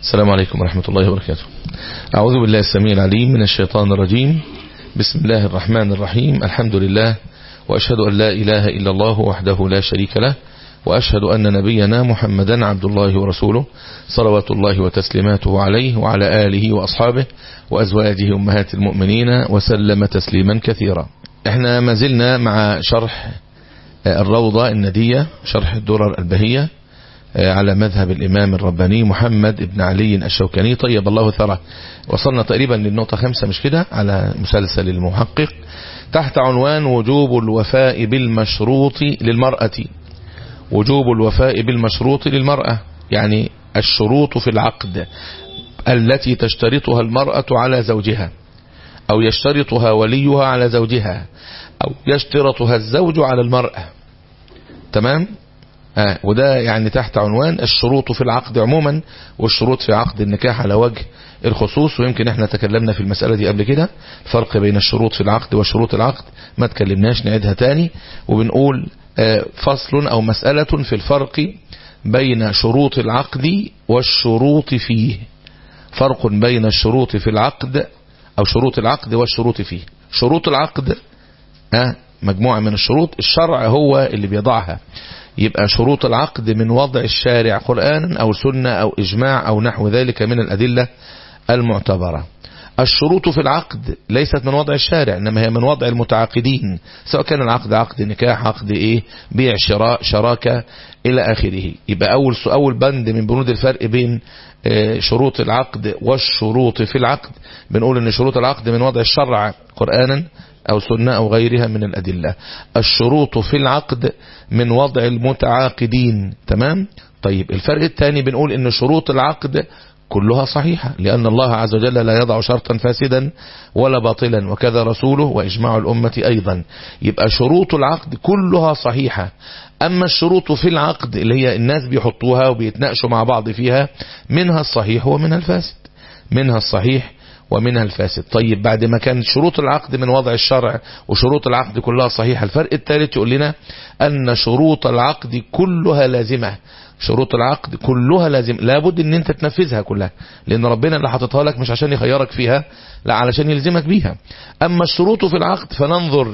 السلام عليكم ورحمة الله وبركاته أعوذ بالله السميع العليم من الشيطان الرجيم بسم الله الرحمن الرحيم الحمد لله وأشهد أن لا إله إلا الله وحده لا شريك له وأشهد أن نبينا محمدا عبد الله ورسوله صلوات الله وتسليماته عليه وعلى آله وأصحابه وأزواجه أمهات المؤمنين وسلم تسليما كثيرا احنا ما زلنا مع شرح الروضة الندية شرح الدرر البهية على مذهب الإمام الرباني محمد بن علي الشوكاني طيب الله ثرى وصلنا تقريبا للنقطة خمسة مش كده على مسلسل المحقق تحت عنوان وجوب الوفاء بالمشروط للمرأة وجوب الوفاء بالمشروط للمرأة يعني الشروط في العقد التي تشترطها المرأة على زوجها أو يشترطها وليها على زوجها أو يشترطها الزوج على المرأة تمام آه وده يعني تحت عنوان الشروط في العقد عموما والشروط في عقد النكاح على وجه الخصوص ويمكن احنا تكلمنا في المسألة دي قبل كده الفرق بين الشروط في العقد وشروط العقد ما تكلمناش نعيدها تاني وبنقول آه فصل او مسألة في الفرق بين شروط العقد والشروط فيه فرق بين الشروط في العقد او شروط العقد والشروط فيه شروط العقد آه مجموعة من الشروط الشرع هو اللي بيضعها يبقى شروط العقد من وضع الشارع قرآنا أو سنة أو إجماع أو نحو ذلك من الأدلة المعتبرة الشروط في العقد ليست من وضع الشارع إنما هي من وضع المتعاقدين سواء كان العقد عقد نكاح عقد إيه بيع شراء شراكة إلى آخره يبقى أول أول بند من بنود الفرق بين شروط العقد والشروط في العقد بنقول ان شروط العقد من وضع الشرع قرآنا أو سنة أو غيرها من الأدلة الشروط في العقد من وضع المتعاقدين تمام طيب الفرق الثاني بنقول ان شروط العقد كلها صحيحة لأن الله عز وجل لا يضع شرطا فاسدا ولا باطلا وكذا رسوله وإجماع الأمة أيضا يبقى شروط العقد كلها صحيحة أما الشروط في العقد اللي هي الناس بيحطوها وبيتناقشوا مع بعض فيها منها الصحيح ومنها الفاسد منها الصحيح ومنها الفاسد طيب بعد ما كان شروط العقد من وضع الشرع وشروط العقد كلها صحيحة الفرق الثالث يقول لنا أن شروط العقد كلها لازمة شروط العقد كلها لازم لابد ان انت تنفذها كلها لان ربنا اللي حاططها لك مش عشان يخيرك فيها لا علشان يلزمك بيها اما الشروط في العقد فننظر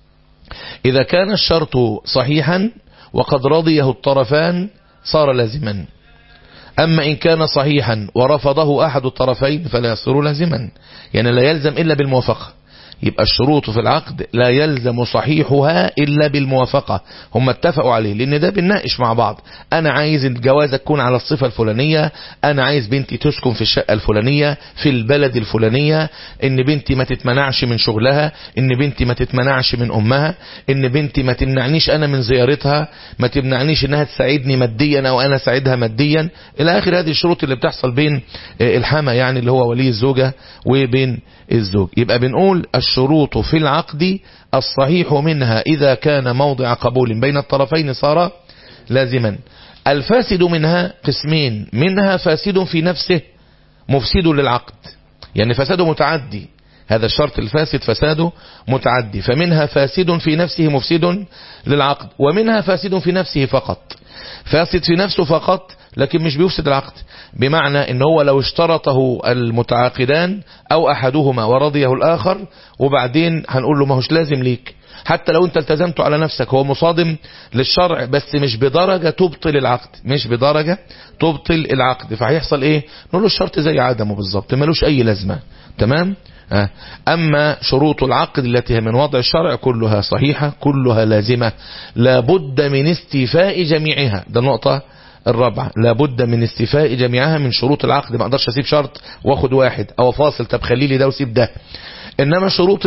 اذا كان الشرط صحيحا وقد رضيه الطرفان صار لازما أما إن كان صحيحا ورفضه أحد الطرفين فلا يصير لازما يعني لا يلزم إلا بالموافقة يبقى الشروط في العقد لا يلزم صحيحها إلا بالموافقة هم اتفقوا عليه لأن ده بنناقش مع بعض أنا عايز الجوازة تكون على الصفة الفلانية أنا عايز بنتي تسكن في الشقة الفلانية في البلد الفلانية إن بنتي ما تتمنعش من شغلها إن بنتي ما تتمنعش من أمها إن بنتي ما تمنعنيش أنا من زيارتها ما تمنعنيش إنها تساعدني ماديا أو أنا ساعدها ماديا إلى آخر هذه الشروط اللي بتحصل بين الحما يعني اللي هو ولي الزوجة وبين الزوج يبقى بنقول الشروط في العقد الصحيح منها إذا كان موضع قبول بين الطرفين صار لازما الفاسد منها قسمين منها فاسد في نفسه مفسد للعقد يعني فساده متعدي هذا الشرط الفاسد فساده متعدي فمنها فاسد في نفسه مفسد للعقد ومنها فاسد في نفسه فقط فاسد في نفسه فقط لكن مش بيفسد العقد بمعنى ان هو لو اشترطه المتعاقدان او احدهما ورضيه الاخر وبعدين هنقول له ما هوش لازم ليك حتى لو انت التزمته على نفسك هو مصادم للشرع بس مش بدرجة تبطل العقد مش بدرجة تبطل العقد فهيحصل ايه نقول له الشرط زي عدمه بالظبط ملوش اي لازمة تمام أما شروط العقد التي هي من وضع الشرع كلها صحيحة كلها لازمة لابد من استيفاء جميعها ده النقطة الرابعة لابد من استيفاء جميعها من شروط العقد ما اقدرش اسيب شرط واخد واحد او فاصل طب خلي لي ده وسيب ده انما شروط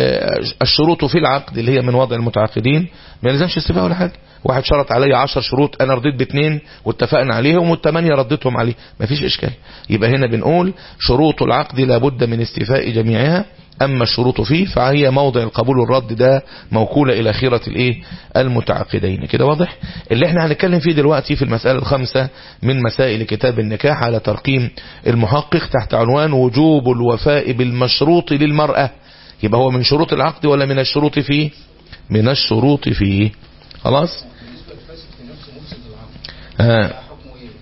الشروط في العقد اللي هي من وضع المتعاقدين ما يلزمش استيفاء ولا حاجه واحد شرط علي عشر شروط انا رضيت باثنين واتفقنا عليهم والثمانيه رديتهم عليه مفيش اشكال يبقى هنا بنقول شروط العقد لابد من استيفاء جميعها اما الشروط فيه فهي موضع القبول والرد ده موكولة الى خيرة الايه المتعاقدين كده واضح اللي احنا هنتكلم فيه دلوقتي في المسألة الخامسة من مسائل كتاب النكاح على ترقيم المحقق تحت عنوان وجوب الوفاء بالمشروط للمرأة يبقى هو من شروط العقد ولا من الشروط فيه من الشروط فيه خلاص ها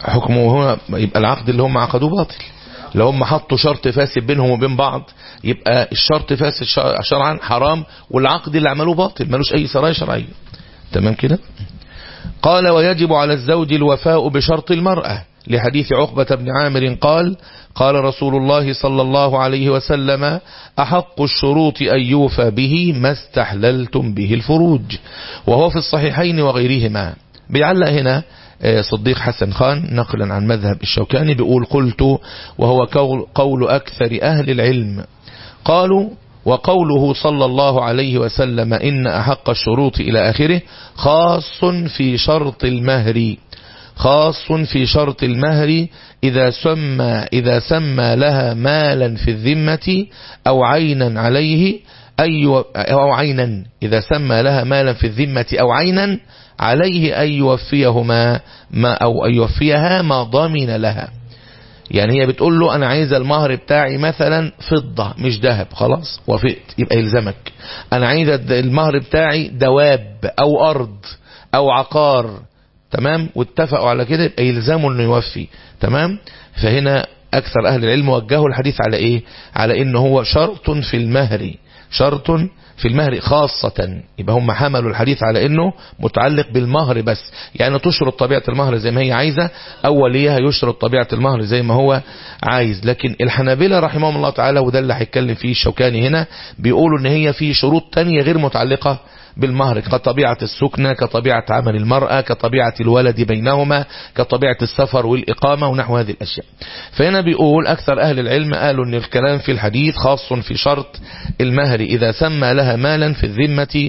حكمه هو يبقى العقد اللي هم عقدوه باطل لو هم حطوا شرط فاسد بينهم وبين بعض يبقى الشرط فاسد شرعا حرام والعقد اللي عملوه باطل ملوش اي سرايا شرعيه تمام كده قال ويجب على الزوج الوفاء بشرط المرأة لحديث عقبة بن عامر قال قال رسول الله صلى الله عليه وسلم أحق الشروط أن يوفى به ما استحللتم به الفروج وهو في الصحيحين وغيرهما بيعلق هنا صديق حسن خان نقلا عن مذهب الشوكاني بيقول قلت وهو قول أكثر أهل العلم قالوا وقوله صلى الله عليه وسلم إن أحق الشروط إلى آخره خاص في شرط المهر خاص في شرط المهر إذا سمى, إذا سمى لها مالا في الذمة أو عينا عليه أي أو عينا إذا سمى لها مالا في الذمة أو عينا عليه أن يوفيهما ما أو أن يوفيها ما ضمن لها يعني هي بتقول له أنا عايزة المهر بتاعي مثلا فضة مش ذهب خلاص وافقت يبقى يلزمك أنا عايزة المهر بتاعي دواب أو أرض أو عقار تمام واتفقوا على كده يبقى يلزموا انه يوفي تمام فهنا اكثر اهل العلم وجهوا الحديث على ايه على انه هو شرط في المهر شرط في المهر خاصة يبقى هم حملوا الحديث على انه متعلق بالمهر بس يعني تشرط طبيعة المهر زي ما هي عايزة او وليها يشرط طبيعة المهر زي ما هو عايز لكن الحنابلة رحمهم الله تعالى وده اللي هيتكلم فيه الشوكاني هنا بيقولوا ان هي في شروط تانية غير متعلقة بالمهر كطبيعة السكنة كطبيعة عمل المرأة كطبيعة الولد بينهما كطبيعة السفر والإقامة ونحو هذه الأشياء فهنا بيقول أكثر أهل العلم قالوا أن الكلام في الحديث خاص في شرط المهر إذا سمى لها مالا في الذمة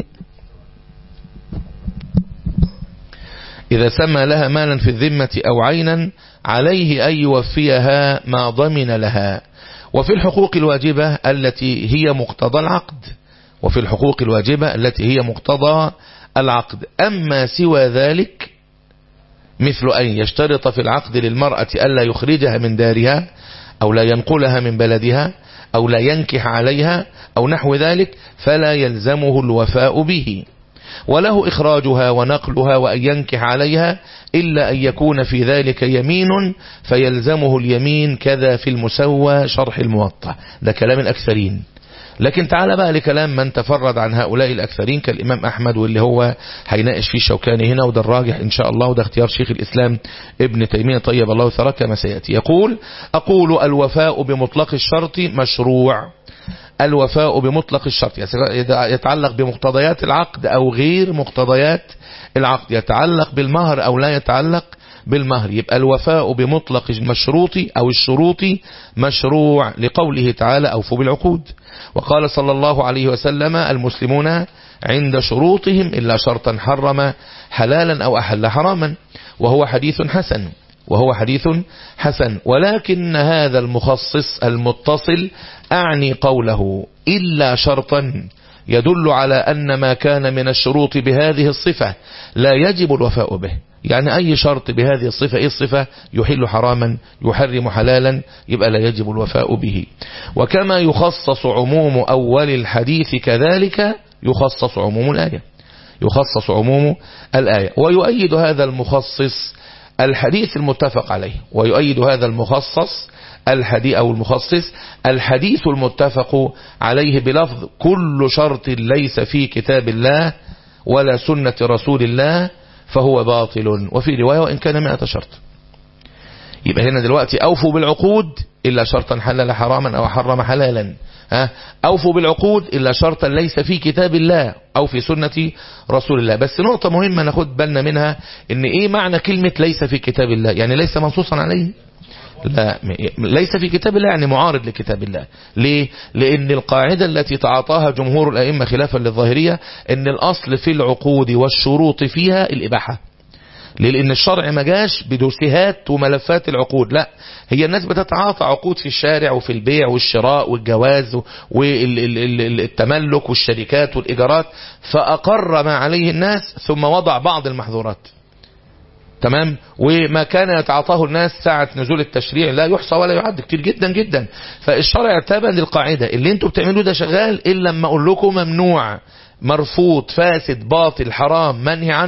إذا سمى لها مالا في الذمة أو عينا عليه أن يوفيها ما ضمن لها وفي الحقوق الواجبة التي هي مقتضى العقد وفي الحقوق الواجبة التي هي مقتضى العقد أما سوى ذلك مثل أن يشترط في العقد للمرأة ألا يخرجها من دارها أو لا ينقلها من بلدها أو لا ينكح عليها أو نحو ذلك فلا يلزمه الوفاء به وله إخراجها ونقلها وأن ينكح عليها إلا أن يكون في ذلك يمين فيلزمه اليمين كذا في المسوى شرح الموطأ ده كلام الأكثرين لكن تعال بقى لكلام من تفرد عن هؤلاء الأكثرين كالإمام أحمد واللي هو هيناقش فيه الشوكاني هنا وده الراجح إن شاء الله وده اختيار شيخ الإسلام ابن تيمية طيب الله ثرى كما سيأتي يقول أقول الوفاء بمطلق الشرط مشروع الوفاء بمطلق الشرط يتعلق بمقتضيات العقد أو غير مقتضيات العقد يتعلق بالمهر أو لا يتعلق بالمهر يبقى الوفاء بمطلق المشروط أو الشروط مشروع لقوله تعالى أوفوا بالعقود وقال صلى الله عليه وسلم المسلمون عند شروطهم إلا شرطا حرم حلالا أو أحل حراما وهو حديث حسن وهو حديث حسن ولكن هذا المخصص المتصل أعني قوله إلا شرطا يدل على أن ما كان من الشروط بهذه الصفة لا يجب الوفاء به يعني أي شرط بهذه الصفة إيه الصفة يحل حراما يحرم حلالا يبقى لا يجب الوفاء به وكما يخصص عموم أول الحديث كذلك يخصص عموم الآية يخصص عموم الآية ويؤيد هذا المخصص الحديث المتفق عليه ويؤيد هذا المخصص الحديث أو المخصص الحديث المتفق عليه بلفظ كل شرط ليس في كتاب الله ولا سنة رسول الله فهو باطل وفي رواية وإن كان مئة شرط يبقى هنا دلوقتي أوفوا بالعقود إلا شرطا حلل حراما أو حرم حلالا ها أوفوا بالعقود إلا شرطا ليس في كتاب الله أو في سنة رسول الله بس نقطة مهمة ناخد بالنا منها إن إيه معنى كلمة ليس في كتاب الله يعني ليس منصوصا عليه لا ليس في كتاب الله يعني معارض لكتاب الله ليه لأن القاعدة التي تعاطاها جمهور الأئمة خلافا للظاهرية أن الأصل في العقود والشروط فيها الإباحة لأن الشرع ما جاش بدوسيهات وملفات العقود لا هي الناس بتتعاطى عقود في الشارع وفي البيع والشراء والجواز والتملك والشركات والإيجارات فأقر ما عليه الناس ثم وضع بعض المحظورات تمام وما كان يتعاطاه الناس ساعة نزول التشريع لا يحصى ولا يعد كتير جدا جدا فالشرع اعتبر القاعدة اللي انتوا بتعملوه ده شغال إلا لما أقول لكم ممنوع مرفوض فاسد باطل حرام منهي عنه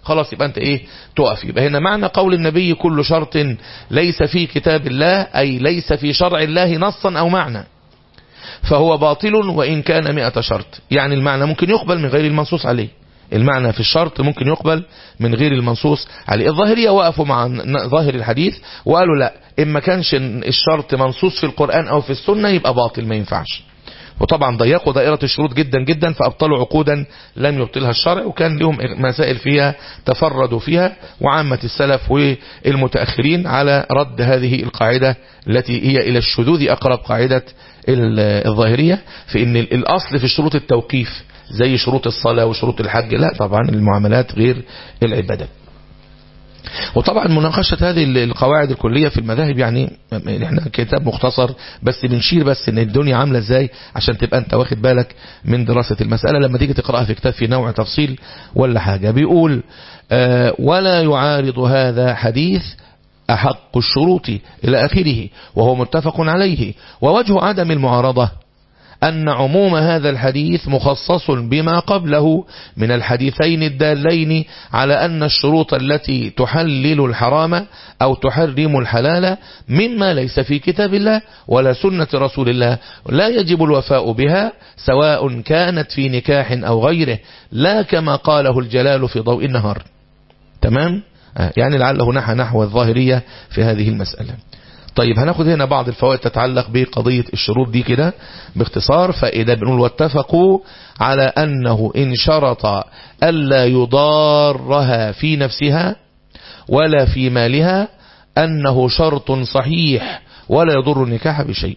خلاص يبقى انت ايه تقف يبقى هنا معنى قول النبي كل شرط ليس في كتاب الله اي ليس في شرع الله نصا او معنى فهو باطل وإن كان مئة شرط يعني المعنى ممكن يقبل من غير المنصوص عليه المعنى في الشرط ممكن يقبل من غير المنصوص عليه الظاهرية وقفوا مع ظاهر الحديث وقالوا لا إما كانش الشرط منصوص في القرآن أو في السنة يبقى باطل ما ينفعش وطبعا ضيقوا دائرة الشروط جدا جدا فأبطلوا عقودا لم يبطلها الشرع وكان لهم مسائل فيها تفردوا فيها وعامة السلف والمتأخرين على رد هذه القاعدة التي هي إلى الشذوذ أقرب قاعدة الظاهرية في أن الأصل في شروط التوقيف زي شروط الصلاة وشروط الحج لا طبعا المعاملات غير العبادات وطبعا مناقشة هذه القواعد الكلية في المذاهب يعني احنا كتاب مختصر بس بنشير بس ان الدنيا عاملة ازاي عشان تبقى انت واخد بالك من دراسة المسألة لما تيجي تقرأها في كتاب في نوع تفصيل ولا حاجة بيقول آه ولا يعارض هذا حديث أحق الشروط إلى آخره وهو متفق عليه ووجه عدم المعارضة أن عموم هذا الحديث مخصص بما قبله من الحديثين الدالين على أن الشروط التي تحلل الحرام أو تحرم الحلال مما ليس في كتاب الله ولا سنة رسول الله لا يجب الوفاء بها سواء كانت في نكاح أو غيره لا كما قاله الجلال في ضوء النهار تمام؟ يعني لعله نحى نحو الظاهرية في هذه المسألة طيب هناخد هنا بعض الفوائد تتعلق بقضية الشروط دي كده باختصار فإذا بنقول واتفقوا على أنه إن شرط ألا يضارها في نفسها ولا في مالها أنه شرط صحيح ولا يضر النكاح بشيء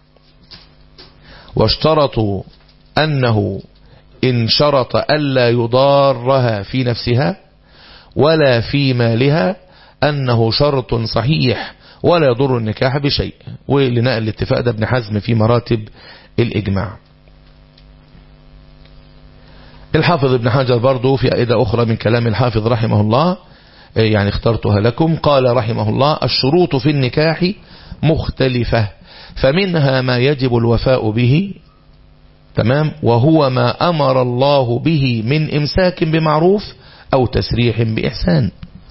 واشترطوا أنه إن شرط ألا يضارها في نفسها ولا في مالها أنه شرط صحيح ولا يضر النكاح بشيء ولنقل الاتفاق ده ابن حزم في مراتب الإجماع الحافظ ابن حجر برضو في أيدة أخرى من كلام الحافظ رحمه الله يعني اخترتها لكم قال رحمه الله الشروط في النكاح مختلفة فمنها ما يجب الوفاء به تمام وهو ما أمر الله به من إمساك بمعروف أو تسريح بإحسان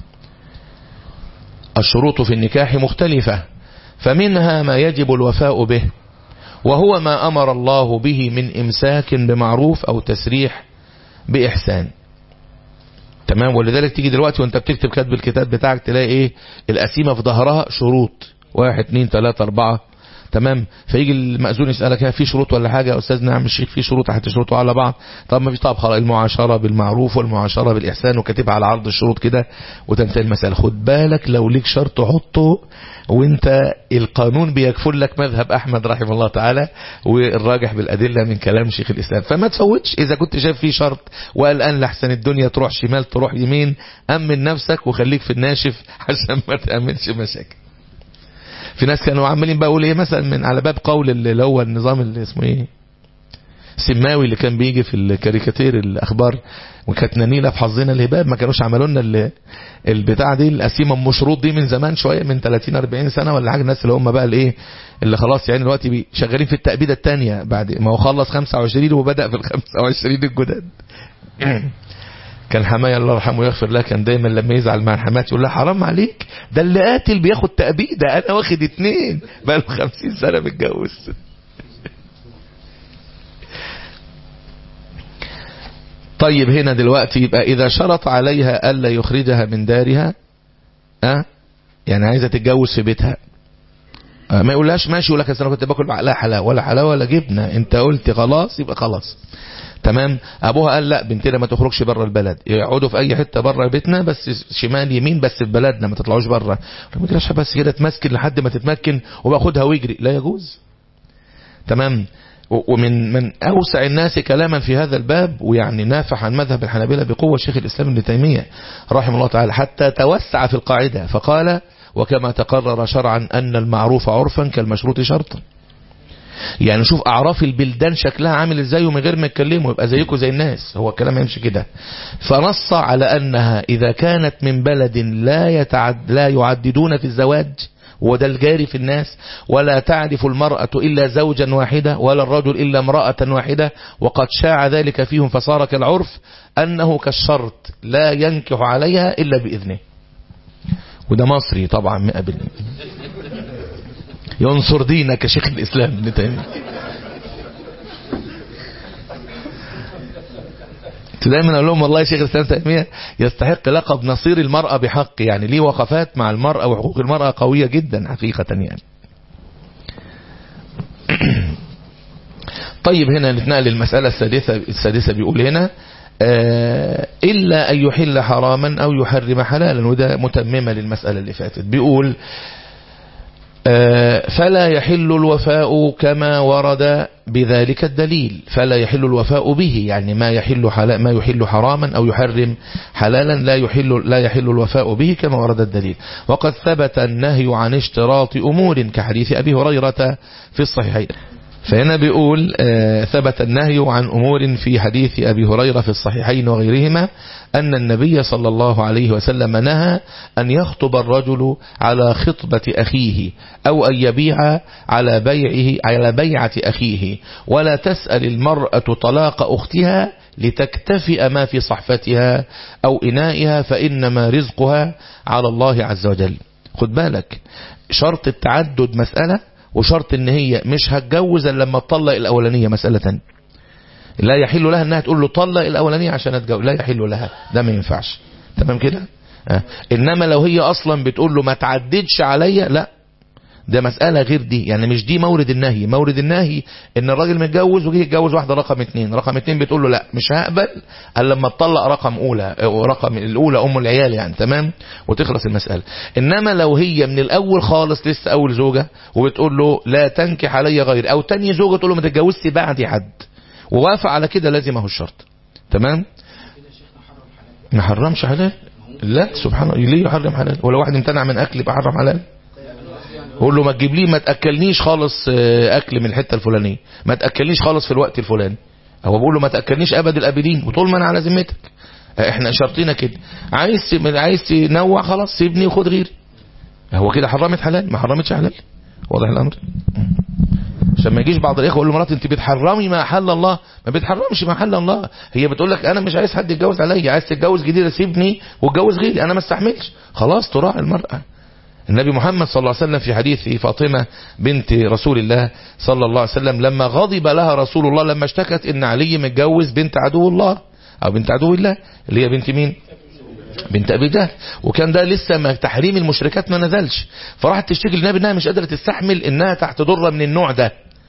الشروط في النكاح مختلفة فمنها ما يجب الوفاء به وهو ما أمر الله به من إمساك بمعروف أو تسريح بإحسان تمام ولذلك تيجي دلوقتي وانت بتكتب كتب الكتاب بتاعك تلاقي ايه القسيمة في ظهرها شروط واحد اتنين تلاتة اربعة تمام فيجي المأذون يسألك في شروط ولا حاجة يا أستاذ نعم الشيخ في شروط هتشروطوا على بعض طب ما في طب خلاص المعاشرة بالمعروف والمعاشرة بالإحسان وكاتبها على عرض الشروط كده وتنتهي المسألة خد بالك لو ليك شرط حطه وانت القانون بيكفل لك مذهب أحمد رحمه الله تعالى والراجح بالأدلة من كلام شيخ الإسلام فما تفوتش إذا كنت شايف فيه شرط وقلقان لحسن الدنيا تروح شمال تروح يمين أمن نفسك وخليك في الناشف عشان ما تأمنش مشاكل في ناس كانوا عمالين بقول ايه مثلا من على باب قول اللي هو النظام اللي اسمه ايه سماوي اللي كان بيجي في الكاريكاتير الاخبار وكانت نانينا في حظنا الهباب ما كانوش عملوا لنا البتاع دي القسيمه ام شروط دي من زمان شويه من 30 40 سنه ولا حاجه الناس اللي هم بقى الايه اللي خلاص يعني دلوقتي شغالين في التأبيده الثانيه بعد ما هو خلص 25 وبدا في ال 25 الجداد كان حماية الله يرحمه يغفر له كان دايما لما يزعل مع الحمات يقول له حرام عليك ده اللي قاتل بياخد تأبيدة انا واخد اتنين بقى له خمسين سنة متجوز طيب هنا دلوقتي يبقى اذا شرط عليها الا يخرجها من دارها اه يعني عايزة تتجوز في بيتها أه ما يقولهاش ماشي يقول لك انا كنت باكل بعقلها حلاوه ولا حلاوه ولا جبنه انت قلت خلاص يبقى خلاص تمام ابوها قال لا بنتنا ما تخرجش بره البلد يقعدوا في اي حته بره بيتنا بس شمال يمين بس في بلدنا ما تطلعوش بره ما تجيش بس كده تمسكن لحد ما تتمكن وباخدها ويجري لا يجوز تمام ومن من اوسع الناس كلاما في هذا الباب ويعني نافح عن مذهب الحنابلة بقوة شيخ الاسلام ابن تيمية رحمه الله تعالى حتى توسع في القاعدة فقال وكما تقرر شرعا ان المعروف عرفا كالمشروط شرطا يعني شوف اعراف البلدان شكلها عامل ازاي ومن غير ما يتكلموا يبقى زيكم زي الناس هو الكلام يمشي كده فنص على انها اذا كانت من بلد لا يتعد لا يعددون في الزواج هو ده الجاري في الناس ولا تعرف المرأة إلا زوجا واحدة ولا الرجل إلا امرأة واحدة وقد شاع ذلك فيهم فصار كالعرف أنه كالشرط لا ينكح عليها إلا بإذنه وده مصري طبعا مئة بالمئة ينصر دينك شيخ الإسلام ابن تيمية دايما اقول لهم والله شيخ الاسلام تيميه يستحق لقب نصير المراه بحق يعني ليه وقفات مع المراه وحقوق المراه قويه جدا حقيقه يعني طيب هنا نتنقل للمساله السادسه السادسه بيقول هنا آه الا ان يحل حراما او يحرم حلالا وده متممه للمساله اللي فاتت بيقول فلا يحل الوفاء كما ورد بذلك الدليل فلا يحل الوفاء به يعني ما يحل حلا ما يحل حراما أو يحرم حلالا لا يحل لا يحل الوفاء به كما ورد الدليل وقد ثبت النهي عن اشتراط أمور كحديث أبي هريرة في الصحيحين فهنا بيقول ثبت النهي عن أمور في حديث أبي هريرة في الصحيحين وغيرهما أن النبي صلى الله عليه وسلم نهى أن يخطب الرجل على خطبة أخيه أو أن يبيع على بيعه على بيعة أخيه ولا تسأل المرأة طلاق أختها لتكتفئ ما في صحفتها أو إنائها فإنما رزقها على الله عز وجل خد بالك شرط التعدد مسألة وشرط ان هي مش هتجوز الا لما تطلق الاولانيه مساله ثانيه لا يحل لها انها تقول له طلق الاولانيه عشان اتجوز لا يحل لها ده ما ينفعش تمام كده آه. انما لو هي اصلا بتقول له ما تعددش عليا لا ده مسألة غير دي يعني مش دي مورد النهي مورد النهي ان الراجل متجوز وجه يتجوز واحدة رقم اتنين رقم اتنين بتقول له لا مش هقبل الا لما تطلق رقم اولى رقم الاولى ام العيال يعني تمام وتخلص المسألة انما لو هي من الاول خالص لسه اول زوجة وبتقول له لا تنكح علي غير او تاني زوجة تقول له ما تتجوزش بعدي حد ووافق على كده لازم الشرط تمام ما حرمش حلال لا سبحان الله ليه يحرم حلال ولو واحد امتنع من اكل يبقى حرم حلال قول له ما تجيب لي ما تاكلنيش خالص اكل من الحته الفلانيه ما تاكلنيش خالص في الوقت الفلاني هو بيقول له ما تاكلنيش ابد الابدين وطول ما انا على ذمتك احنا شرطينا كده عايز عايز تنوع خلاص سيبني وخد غيري هو كده حرمت حلال ما حرمتش حلال واضح الامر عشان ما يجيش بعض الاخوه يقول له مراتي انت بتحرمي ما حل الله ما بتحرمش ما حل الله هي بتقول لك انا مش عايز حد يتجوز عليا عايز تتجوز جديده سيبني واتجوز غيري انا ما استحملش خلاص تراعي المراه النبي محمد صلى الله عليه وسلم في حديث فاطمة بنت رسول الله صلى الله عليه وسلم لما غضب لها رسول الله لما اشتكت ان علي متجوز بنت عدو الله او بنت عدو الله اللي هي بنت مين بنت ابي جهل وكان ده لسه ما تحريم المشركات ما نزلش فراحت تشتكي للنبي انها مش قادره تستحمل انها تحت ضره من النوع ده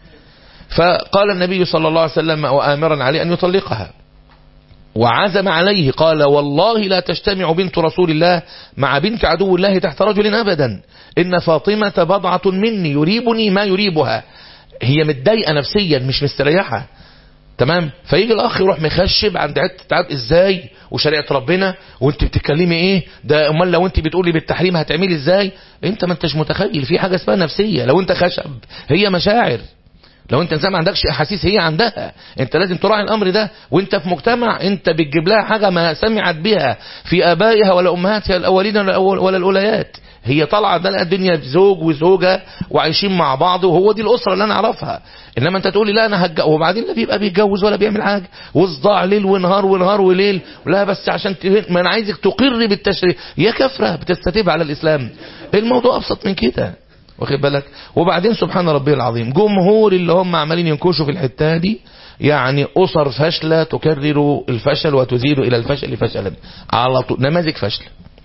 فقال النبي صلى الله عليه وسلم وامرا عليه ان يطلقها وعزم عليه قال والله لا تجتمع بنت رسول الله مع بنت عدو الله تحت رجل أبدا إن فاطمة بضعة مني يريبني ما يريبها هي متضايقة نفسيا مش مستريحة تمام فيجي الاخ يروح مخشب عند حته ازاي وشريعه ربنا وانت بتتكلمي ايه ده امال لو انت بتقولي بالتحريم هتعملي ازاي انت ما انتش متخيل في حاجه اسمها نفسيه لو انت خشب هي مشاعر لو انت انسان ما عندكش احاسيس هي عندها انت لازم تراعي الامر ده وانت في مجتمع انت بتجيب لها حاجه ما سمعت بها في ابائها ولا امهاتها الاولين ولا الاوليات هي طالعه ده الدنيا زوج وزوجه وعايشين مع بعض وهو دي الاسره اللي انا اعرفها انما انت تقولي لا انا هتجوز وبعدين لا بيبقى بيتجوز ولا بيعمل حاجه وصداع ليل ونهار ونهار وليل لا بس عشان ت... ما انا عايزك تقر بالتشريع يا كفره بتستتيب على الاسلام الموضوع ابسط من كده واخد بالك وبعدين سبحان ربي العظيم جمهور اللي هم عمالين ينكشوا في الحته دي يعني اسر فاشله تكرر الفشل وتزيد الى الفشل فشلا على طول نماذج فشل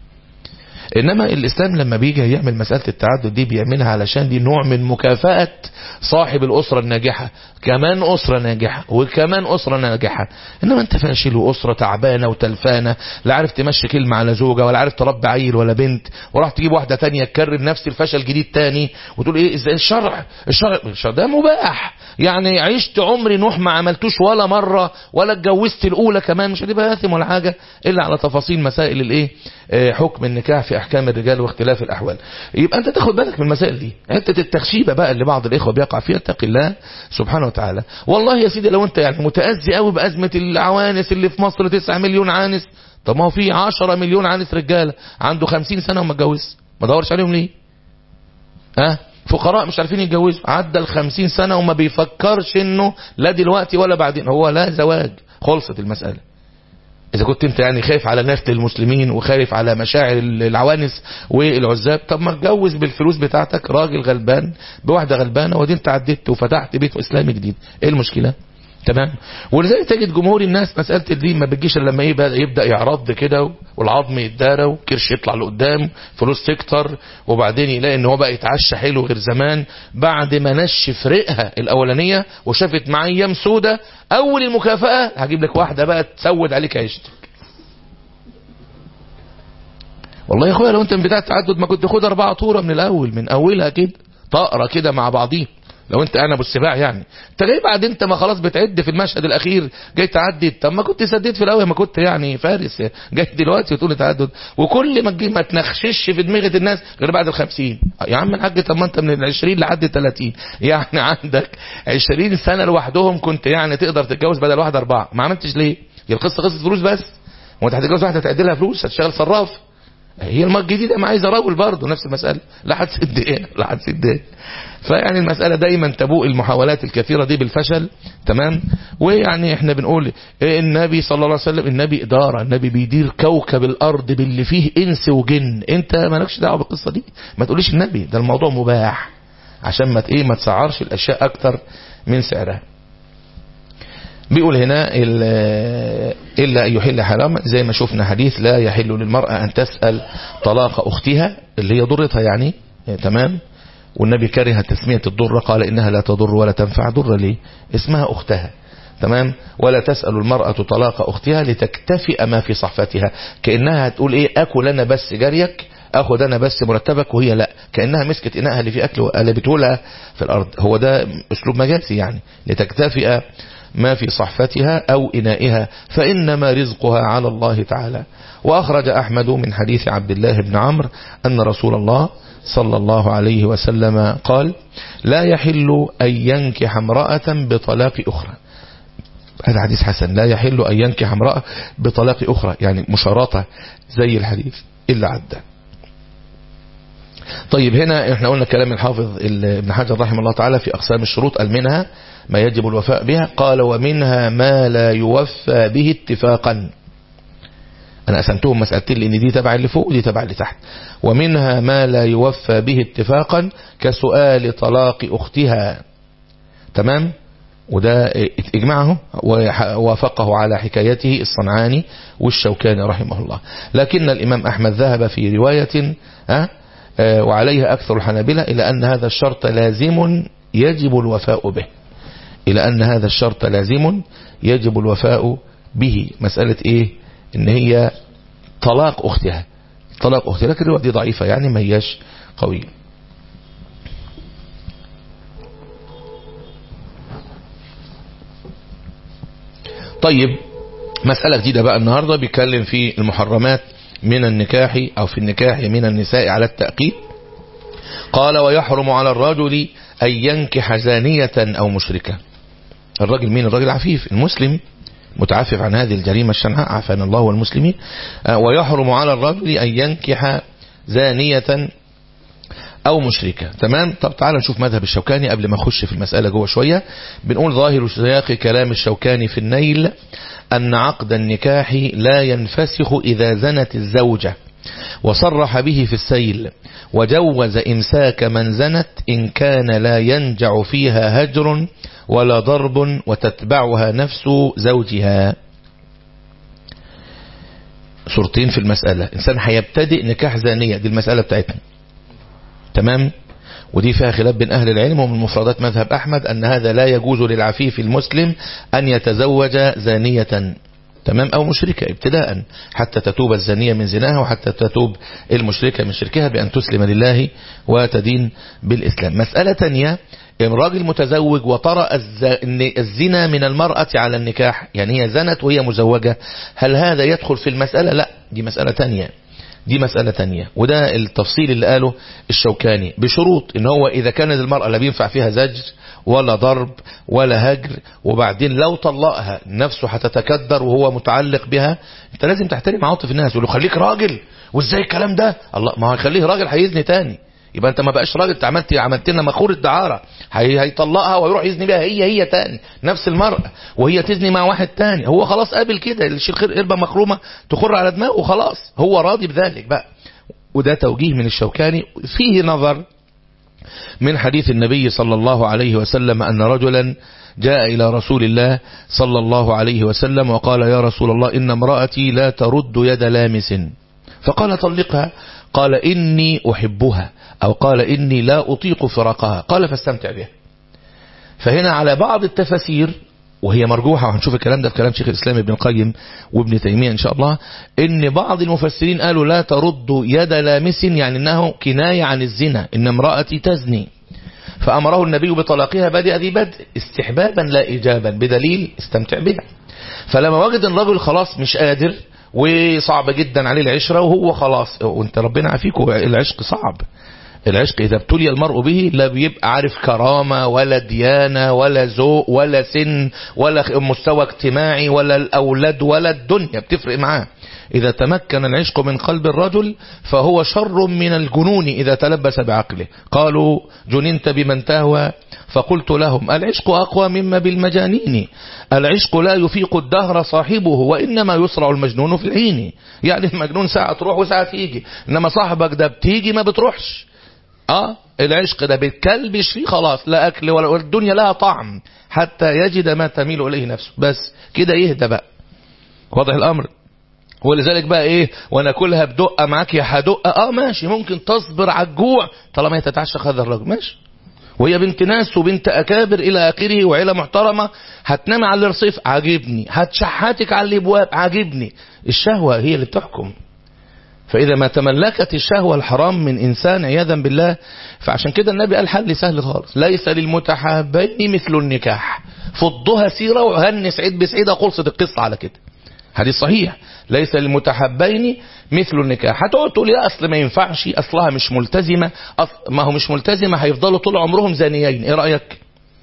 انما الاسلام لما بيجي يعمل مساله التعدد دي بيعملها علشان دي نوع من مكافاه صاحب الاسره الناجحه كمان اسره ناجحه وكمان اسره ناجحه انما انت فاشل واسره تعبانه وتلفانه لا عارف تمشي كلمه على زوجه ولا عارف تربي عيل ولا بنت وراح تجيب واحده تانية تكرر نفس الفشل جديد تاني وتقول ايه ازاي الشرع الشرع الشرع ده مباح يعني عشت عمري نوح ما عملتوش ولا مره ولا اتجوزت الاولى كمان مش هتبقى اثم ولا حاجه الا على تفاصيل مسائل الايه حكم النكاح في احكام الرجال واختلاف الاحوال يبقى انت تاخد بالك من المسائل دي حته التخشيبه بقى اللي بعض الاخوه بيقع فيها اتق الله سبحانه وتعالى والله يا سيدي لو انت يعني متاذي قوي بازمه العوانس اللي في مصر 9 مليون عانس طب ما هو في 10 مليون عانس رجاله عنده 50 سنه وما اتجوز ما دورش عليهم ليه ها فقراء مش عارفين يتجوزوا عدى الخمسين سنة وما بيفكرش انه لا دلوقتي ولا بعدين هو لا زواج خلصت المسألة إذا كنت أنت يعني خايف على نفس المسلمين وخايف على مشاعر العوانس والعزاب طب ما تجوز بالفلوس بتاعتك راجل غلبان بواحدة غلبانة ودي أنت عديت وفتحت بيت إسلامي جديد إيه المشكلة؟ تمام ولذلك تجد جمهور الناس مسألة الدين ما بتجيش الا لما يبدأ يعرض كده والعظم يتدارى وكرش يطلع لقدام فلوس تكتر وبعدين يلاقي ان هو بقى يتعشى حلو غير زمان بعد ما نشف رقها الاولانية وشافت معاه ايام سودة اول المكافأة هجيب لك واحدة بقى تسود عليك عيشتك والله يا اخويا لو انت من بداية التعدد ما كنت خد اربعة طورة من الاول من اولها كده طقرة كده مع بعضيه لو انت انا ابو السباع يعني انت جاي بعد انت ما خلاص بتعد في المشهد الاخير جاي تعدي طب ما كنت سديت في الاول ما كنت يعني فارس جاي دلوقتي وتقول تعدد وكل ما تجي ما تنخشش في دماغه الناس غير بعد ال50 يا عم الحاج طب ما انت من ال20 لحد 30 يعني عندك 20 سنه لوحدهم كنت يعني تقدر تتجوز بدل واحد اربعه ما عملتش ليه هي القصه قصه فلوس بس هو انت هتتجوز واحده تعد لها فلوس هتشتغل صراف هي المرة الجديدة ما عايزة رجل برضه نفس المسألة لا هتسد ايه لا هتسد ايه فيعني المسألة دايما تبوء المحاولات الكثيرة دي بالفشل تمام ويعني احنا بنقول إيه النبي صلى الله عليه وسلم النبي إدارة النبي بيدير كوكب الأرض باللي فيه إنس وجن انت مالكش دعوة بالقصة دي ما تقوليش النبي ده الموضوع مباح عشان ما ايه ما تسعرش الأشياء أكتر من سعرها بيقول هنا إلا أن يحل حراما زي ما شفنا حديث لا يحل للمرأة أن تسأل طلاق أختها اللي هي ضرتها يعني تمام والنبي كره تسمية الضرة قال إنها لا تضر ولا تنفع ضر ليه اسمها أختها تمام ولا تسأل المرأة طلاق أختها لتكتفئ ما في صحفتها كأنها هتقول إيه أكل أنا بس جاريك اخد انا بس مرتبك وهي لا كانها مسكت اناءها اللي في اكل قلبته لها في الارض هو ده اسلوب مجازي يعني لتكتفئ ما في صحفتها أو إنائها فإنما رزقها على الله تعالى وأخرج أحمد من حديث عبد الله بن عمرو أن رسول الله صلى الله عليه وسلم قال لا يحل أن ينكح امرأة بطلاق أخرى هذا حديث حسن لا يحل أن ينكح امرأة بطلاق أخرى يعني مشارطة زي الحديث إلا عدى طيب هنا احنا قلنا كلام الحافظ ابن حجر رحمه الله تعالى في أقسام الشروط منها ما يجب الوفاء بها قال ومنها ما لا يوفى به اتفاقا أنا قسمتهم مسألتين لأن دي تبع اللي فوق ودي تبع اللي تحت ومنها ما لا يوفى به اتفاقا كسؤال طلاق أختها تمام وده اجمعه ووافقه على حكايته الصنعاني والشوكاني رحمه الله لكن الإمام أحمد ذهب في رواية أه وعليها أكثر الحنابلة إلى أن هذا الشرط لازم يجب الوفاء به إلى أن هذا الشرط لازم يجب الوفاء به مسألة إيه إن هي طلاق أختها طلاق أختها لكن الرواية دي ضعيفة يعني ما هياش قوية طيب مسألة جديدة بقى النهاردة بيتكلم في المحرمات من النكاح أو في النكاح من النساء على التأكيد قال ويحرم على الرجل أن ينكح زانية أو مشركة الراجل مين الراجل عفيف المسلم متعفف عن هذه الجريمة الشنعاء عافانا الله والمسلمين ويحرم على الرجل أن ينكح زانية أو مشركة تمام طب تعال نشوف مذهب الشوكاني قبل ما نخش في المسألة جوه شوية بنقول ظاهر سياق كلام الشوكاني في النيل أن عقد النكاح لا ينفسخ إذا زنت الزوجة وصرح به في السيل وجوز إمساك من زنت إن كان لا ينجع فيها هجر ولا ضرب وتتبعها نفس زوجها صورتين في المسألة إنسان هيبتدئ نكاح زانية دي المسألة بتاعتنا تمام ودي فيها خلاف بين أهل العلم ومن مفردات مذهب أحمد أن هذا لا يجوز للعفيف المسلم أن يتزوج زانية تمام أو مشركة ابتداء حتى تتوب الزانية من زناها وحتى تتوب المشركة من شركها بأن تسلم لله وتدين بالإسلام مسألة تانية راجل متزوج وطرأ الزنا من المرأة على النكاح يعني هي زنت وهي مزوجة هل هذا يدخل في المسألة لا دي مسألة تانية دي مسألة تانية وده التفصيل اللي قاله الشوكاني بشروط ان هو اذا كانت المرأة لا بينفع فيها زجر ولا ضرب ولا هجر وبعدين لو طلقها نفسه هتتكدر وهو متعلق بها انت لازم تحترم عاطف الناس يقول له خليك راجل وازاي الكلام ده الله ما هو يخليه راجل هيزني تاني يبقى انت ما بقاش راجل انت عملت عملت لنا مخور الدعاره هي هيطلقها ويروح يزني بيها هي هي تاني نفس المرأة وهي تزني مع واحد تاني هو خلاص قابل كده الشيخ قربة مخرومة تخر على دماغه وخلاص هو راضي بذلك بقى وده توجيه من الشوكاني فيه نظر من حديث النبي صلى الله عليه وسلم أن رجلا جاء إلى رسول الله صلى الله عليه وسلم وقال يا رسول الله إن امرأتي لا ترد يد لامس فقال طلقها قال إني أحبها أو قال إني لا أطيق فراقها قال فاستمتع بها فهنا على بعض التفاسير وهي مرجوحة وهنشوف الكلام ده في كلام شيخ الإسلام ابن القيم وابن تيمية إن شاء الله إن بعض المفسرين قالوا لا ترد يد لامس يعني أنه كناية عن الزنا إن امرأتي تزني فأمره النبي بطلاقها بادئ ذي بدء استحبابا لا إيجابا بدليل استمتع بها فلما وجد الرجل خلاص مش قادر وصعب جدا عليه العشرة وهو خلاص وانت ربنا عافيكم العشق صعب العشق إذا ابتلي المرء به لا بيبقى عارف كرامة ولا ديانة ولا ذوق ولا سن ولا مستوى اجتماعي ولا الأولاد ولا الدنيا بتفرق معاه إذا تمكن العشق من قلب الرجل فهو شر من الجنون إذا تلبس بعقله قالوا جننت بمن تهوى فقلت لهم العشق أقوى مما بالمجانين العشق لا يفيق الدهر صاحبه وإنما يسرع المجنون في الحين يعني المجنون ساعة تروح وساعة تيجي إنما صاحبك ده بتيجي ما بتروحش اه العشق ده بتكلبش فيه خلاص لا اكل ولا الدنيا لها طعم حتى يجد ما تميل اليه نفسه بس كده يهدى بقى واضح الامر ولذلك بقى ايه وانا كلها بدقه معاك يا هدقه اه ماشي ممكن تصبر على الجوع طالما هي تتعشق هذا الرجل ماشي وهي بنت ناس وبنت اكابر الى اخره وعيله محترمه هتنام على الرصيف عاجبني هتشحاتك على الابواب عاجبني الشهوه هي اللي بتحكم فإذا ما تملكت الشهوة الحرام من إنسان عياذا بالله فعشان كده النبي قال حل سهل خالص ليس للمتحابين مثل النكاح فضها سيرة وهنس عيد بسعيدة خلصت القصة على كده حديث صحيح ليس للمتحبين مثل النكاح هتقعد تقول يا اصل ما ينفعش اصلها مش ملتزمه أصل ما هو مش ملتزمه هيفضلوا طول عمرهم زانيين ايه رايك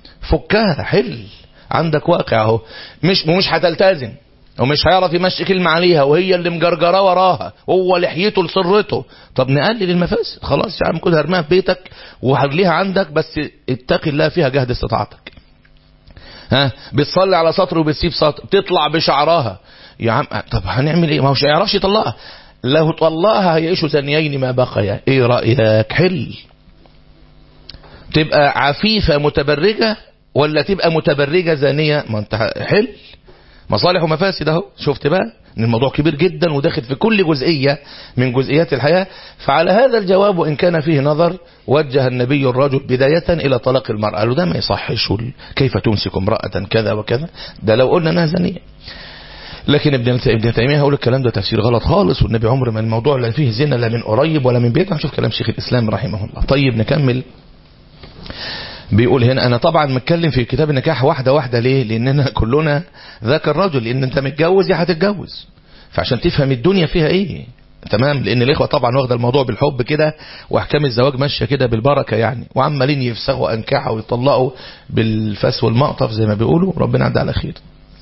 فكها حل عندك واقع اهو مش ومش هتلتزم ومش هيعرف يمشي كلمة عليها وهي اللي مجرجرة وراها هو لحيته لسرته طب نقلل المفاسد خلاص يا عم كده هرميها في بيتك وهرليها عندك بس اتقي الله فيها جهد استطاعتك ها بتصلي على سطر وبتسيب سطر تطلع بشعرها يا عم طب هنعمل ايه ما هو مش هيعرفش يطلقها لو طلقها هيعيشوا ثانيين ما بقيا ايه رايك حل تبقى عفيفه متبرجه ولا تبقى متبرجه زانيه ما انت حل مصالح ومفاسد اهو شفت بقى ان الموضوع كبير جدا وداخل في كل جزئية من جزئيات الحياة فعلى هذا الجواب وإن كان فيه نظر وجه النبي الرجل بداية إلى طلاق المرأة قالوا ده ما يصحش كيف تمسك امرأة كذا وكذا ده لو قلنا انها زانية لكن ابن ابن تيميه هقول الكلام ده تفسير غلط خالص والنبي عمر ما الموضوع لا فيه زنا لا من قريب ولا من بعيد هنشوف كلام شيخ الاسلام رحمه الله طيب نكمل بيقول هنا انا طبعا متكلم في كتاب النكاح واحده واحده ليه لاننا كلنا ذاك الرجل لان انت متجوز يا هتتجوز فعشان تفهم الدنيا فيها ايه تمام لان الاخوه طبعا واخده الموضوع بالحب كده واحكام الزواج ماشيه كده بالبركه يعني وعمالين يفسخوا انكاحه ويطلقوا بالفس والمقطف زي ما بيقولوا ربنا عدى على خير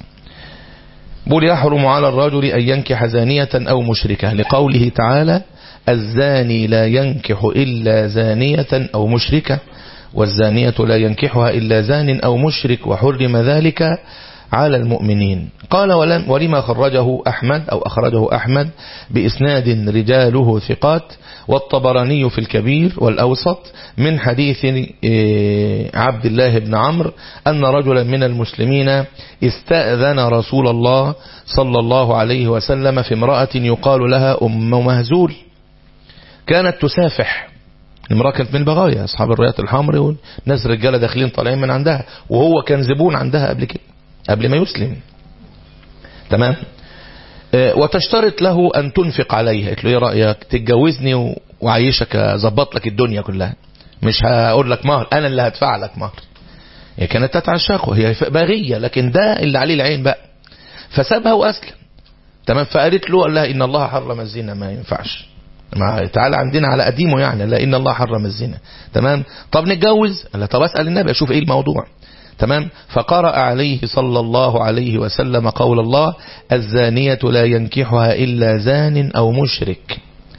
بول يحرم على الرجل ان ينكح زانيه او مشركه لقوله تعالى الزاني لا ينكح الا زانيه او مشركه والزانية لا ينكحها إلا زان أو مشرك وحرم ذلك على المؤمنين قال ولم ولما خرجه أحمد أو أخرجه أحمد بإسناد رجاله ثقات والطبراني في الكبير والأوسط من حديث عبد الله بن عمرو أن رجلا من المسلمين استأذن رسول الله صلى الله عليه وسلم في امرأة يقال لها أم مهزول كانت تسافح المرأة كانت من البغايا أصحاب الرياض الحمر وناس رجالة داخلين طالعين من عندها وهو كان زبون عندها قبل كده قبل ما يسلم تمام اه وتشترط له أن تنفق عليها قلت له ايه رأيك تتجوزني وعيشك ظبط لك الدنيا كلها مش هقول لك مهر أنا اللي هدفع لك مهر هي كانت تتعشقه هي باغية لكن ده اللي عليه العين بقى فسابها وأسلم تمام فقالت له قال لها إن الله حرم الزنا ما ينفعش ما تعالى عندنا على قديمه يعني لا إن الله حرم الزنا تمام طب نتجوز قال طب أسأل النبي أشوف إيه الموضوع تمام فقرأ عليه صلى الله عليه وسلم قول الله الزانية لا ينكحها إلا زان أو مشرك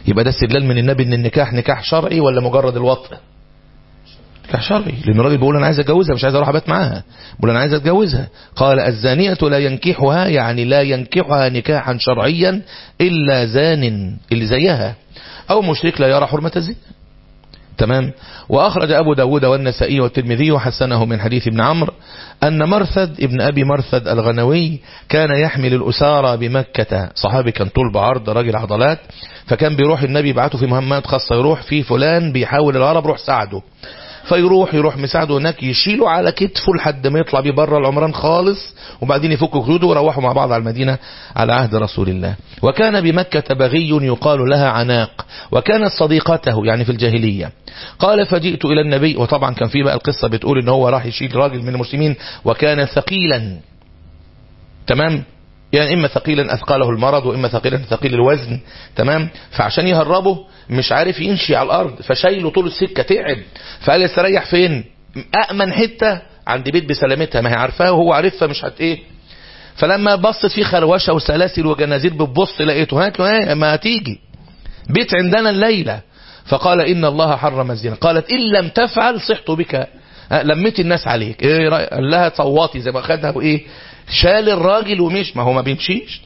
يبقى ده استدلال من النبي ان النكاح نكاح شرعي ولا مجرد الوطء نكاح شرعي لان الراجل بيقول انا عايز اتجوزها مش عايز اروح ابات معاها بيقول انا عايز اتجوزها قال الزانية لا ينكحها يعني لا ينكحها نكاحا شرعيا الا زان اللي زيها او مشرك لا يرى حرمة الزنا تمام وأخرج أبو داود والنسائي والترمذي وحسنه من حديث ابن عمرو أن مرثد ابن أبي مرثد الغنوي كان يحمل الأسارة بمكة صحابي كان طول بعرض راجل عضلات فكان بيروح النبي يبعته في مهمات خاصة يروح في فلان بيحاول العرب روح ساعده فيروح يروح مساعده هناك يشيله على كتفه لحد ما يطلع بيه بره العمران خالص وبعدين يفكوا خدوده ويروحوا مع بعض على المدينة على عهد رسول الله وكان بمكة بغي يقال لها عناق وكانت صديقته يعني في الجاهلية قال فجئت إلى النبي وطبعا كان في بقى القصة بتقول ان هو راح يشيل راجل من المسلمين وكان ثقيلا تمام يعني إما ثقيلا أثقاله المرض وإما ثقيلا ثقيل الوزن تمام فعشان يهربه مش عارف يمشي على الأرض فشايله طول السكة تعب فقال يستريح فين أأمن حتة عند بيت بسلامتها ما هي عارفاها وهو عارفها مش هت إيه فلما بصت فيه خروشة وسلاسل وجنازير بتبص لقيته هات له ايه ما هتيجي بيت عندنا الليلة فقال إن الله حرم الزنا قالت إن لم تفعل صحت بك لميت الناس عليك إيه قال لها تصوتي زي ما خدها وإيه شال الراجل ومش ما هو ما بيمشيش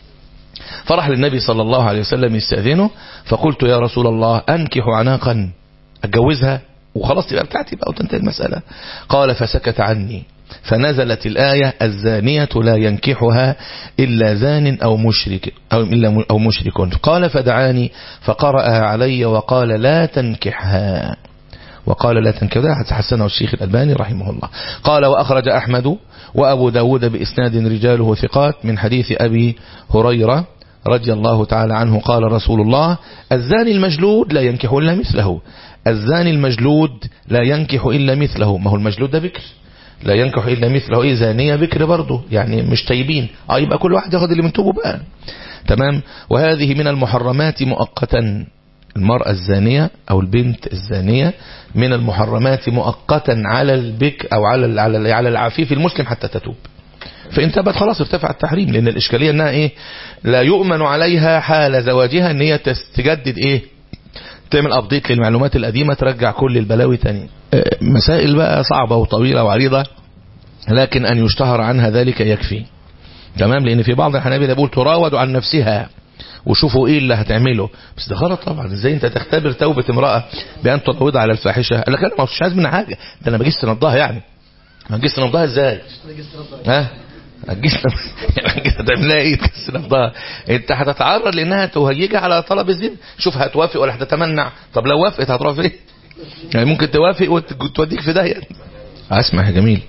فرح للنبي صلى الله عليه وسلم يستأذنه فقلت يا رسول الله أنكح عناقا أتجوزها وخلاص تبقى بتاعتي بقى وتنتهي المسألة قال فسكت عني فنزلت الآية الزانية لا ينكحها إلا زان أو مشرك أو, إلا أو مشرك قال فدعاني فقرأها علي وقال لا تنكحها وقال لا تنكحها حتى حسنه الشيخ الألباني رحمه الله قال وأخرج أحمد وأبو داود بإسناد رجاله ثقات من حديث أبي هريرة رضي الله تعالى عنه قال رسول الله الزاني المجلود لا ينكح إلا مثله الزاني المجلود لا ينكح إلا مثله ما هو المجلود ده بكر لا ينكح إلا مثله إيه زانية بكر برضه يعني مش تايبين اه يبقى كل واحد ياخد اللي من توبه بقى تمام وهذه من المحرمات مؤقتا المرأة الزانية أو البنت الزانية من المحرمات مؤقتا على البك أو على على على العفيف المسلم حتى تتوب فإن تبت خلاص ارتفع التحريم لأن الإشكالية أنها إيه لا يؤمن عليها حال زواجها أن هي تجدد إيه تعمل أبديت للمعلومات القديمة ترجع كل البلاوي تاني مسائل بقى صعبة وطويلة وعريضة لكن أن يشتهر عنها ذلك يكفي تمام لأن في بعض الحنابلة بيقول تراود عن نفسها وشوفوا ايه اللي هتعمله بس ده غلط طبعا ازاي انت تختبر توبة امرأة بان تراود على الفاحشة قال لك انا مش عايز منها حاجة ده انا بجيس نبضها يعني ما جيس نبضها ازاي ها هتجيس هتعملها ايه تجيس نبضها انت هتتعرض لانها تهيجها على طلب الزنا شوف هتوافق ولا هتتمنع طب لو وافقت هتروح فين يعني ممكن توافق وتوديك في داهيه اسمع يا جميل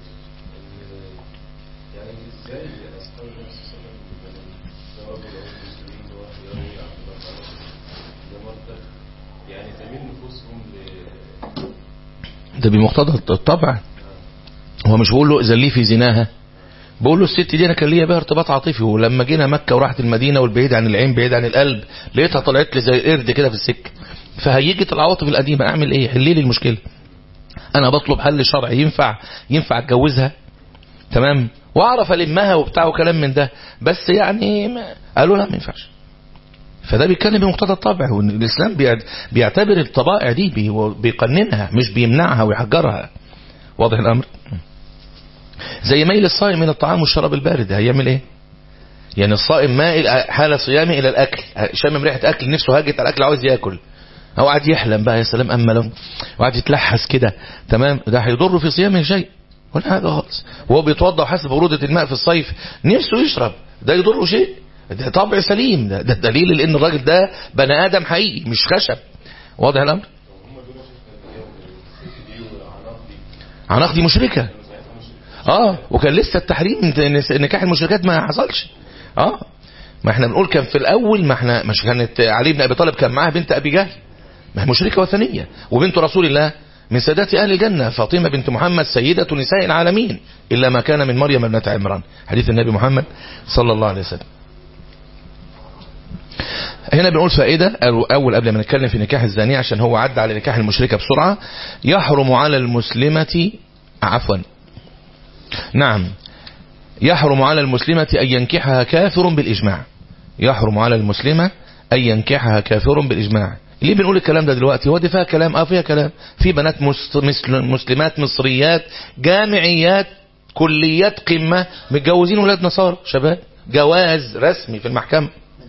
ده بمقتضى الطبع هو مش بقول له اذن لي في زناها بقول له الست دي انا كان ليا بها ارتباط عاطفي ولما جينا مكه وراحت المدينه والبعيد عن العين بعيد عن القلب لقيتها طلعت لي زي القرد كده في السكه فهيجت العواطف القديمه اعمل ايه حلي لي المشكله انا بطلب حل شرعي ينفع ينفع اتجوزها تمام واعرف المها وبتاع وكلام من ده بس يعني ما قالوا لا ما ينفعش فده بيتكلم بمقتضى الطبع وان الاسلام بيعتبر الطبائع دي بيقننها مش بيمنعها ويحجرها واضح الامر زي ميل الصائم الى الطعام والشراب البارد هيعمل ايه يعني الصائم مائل حال صيامه الى الاكل شامم ريحه اكل نفسه هاجت على الاكل عاوز ياكل او قاعد يحلم بقى يا سلام اما لو وقعد يتلحس كده تمام ده هيضر في صيامه شيء ولا حاجه خالص وهو بيتوضا وحاسس ببروده الماء في الصيف نفسه يشرب ده يضره شيء ده طبع سليم ده, ده دليل لان الراجل ده بني ادم حقيقي مش خشب واضح الامر عناق دي مشركه اه وكان لسه التحريم نكاح المشركات ما حصلش اه ما احنا بنقول كان في الاول ما احنا مش كانت علي بن ابي طالب كان معاه بنت ابي جهل ما هي مشركه وثنيه وبنت رسول الله من سادات اهل الجنه فاطمه بنت محمد سيده نساء العالمين الا ما كان من مريم ابنه عمران حديث النبي محمد صلى الله عليه وسلم هنا بنقول فائدة أول قبل ما نتكلم في نكاح الزانية عشان هو عدى على نكاح المشركة بسرعة يحرم على المسلمة عفوا نعم يحرم على المسلمة أن ينكحها كافر بالإجماع يحرم على المسلمة أن ينكحها كافر بالإجماع ليه بنقول الكلام ده دلوقتي هو دي فيها كلام اه فيها كلام في بنات مسلمات مصريات جامعيات كليات قمة متجوزين ولاد نصارى شباب جواز رسمي في المحكمة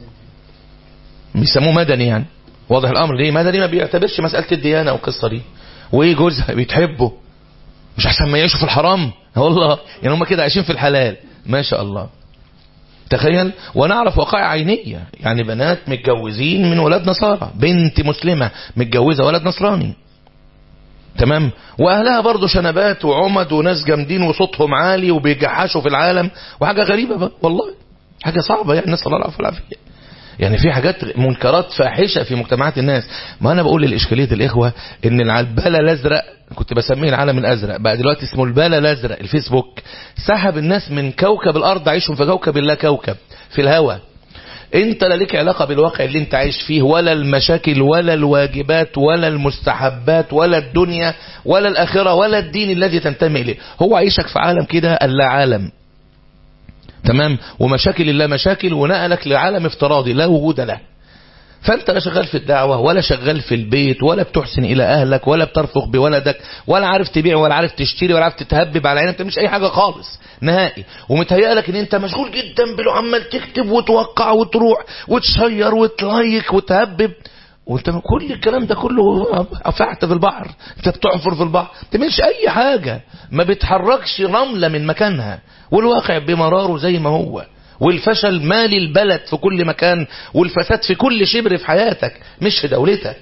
بيسموه مدني يعني واضح الامر ليه مدني ما بيعتبرش مسألة الديانة والقصة دي وايه جوزها بيتحبه مش احسن ما يعيشوا في الحرام والله يعني هم كده عايشين في الحلال ما شاء الله تخيل ونعرف وقائع عينية يعني بنات متجوزين من ولاد نصارى بنت مسلمة متجوزة ولد نصراني تمام واهلها برضه شنبات وعمد وناس جامدين وصوتهم عالي وبيجحشوا في العالم وحاجة غريبة بقى والله حاجة صعبة يعني نسأل الله العافية والعافية يعني في حاجات منكرات فاحشة في مجتمعات الناس ما انا بقول للاشكالية الاخوة ان البلا الازرق كنت بسميه العالم الازرق بقى دلوقتي اسمه البلا الازرق الفيسبوك سحب الناس من كوكب الارض عايشهم في كوكب لا كوكب في الهواء انت لا ليك علاقة بالواقع اللي انت عايش فيه ولا المشاكل ولا الواجبات ولا المستحبات ولا الدنيا ولا الاخرة ولا الدين الذي تنتمي اليه هو عايشك في عالم كده اللا عالم تمام ومشاكل الله مشاكل ونقلك لعالم افتراضي لا وجود له فانت لا شغال في الدعوة ولا شغال في البيت ولا بتحسن الى اهلك ولا بترفق بولدك ولا عارف تبيع ولا عارف تشتري ولا عارف تتهبب على عينك مش اي حاجة خالص نهائي ومتهيأ لك ان انت مشغول جدا بلو عمال تكتب وتوقع وتروح وتشير وتلايك وتهبب وانت كل الكلام ده كله افعت في البحر انت بتعفر في البحر ما بتعملش اي حاجة ما بتحركش رملة من مكانها والواقع بمراره زي ما هو والفشل مالي البلد في كل مكان والفساد في كل شبر في حياتك مش في دولتك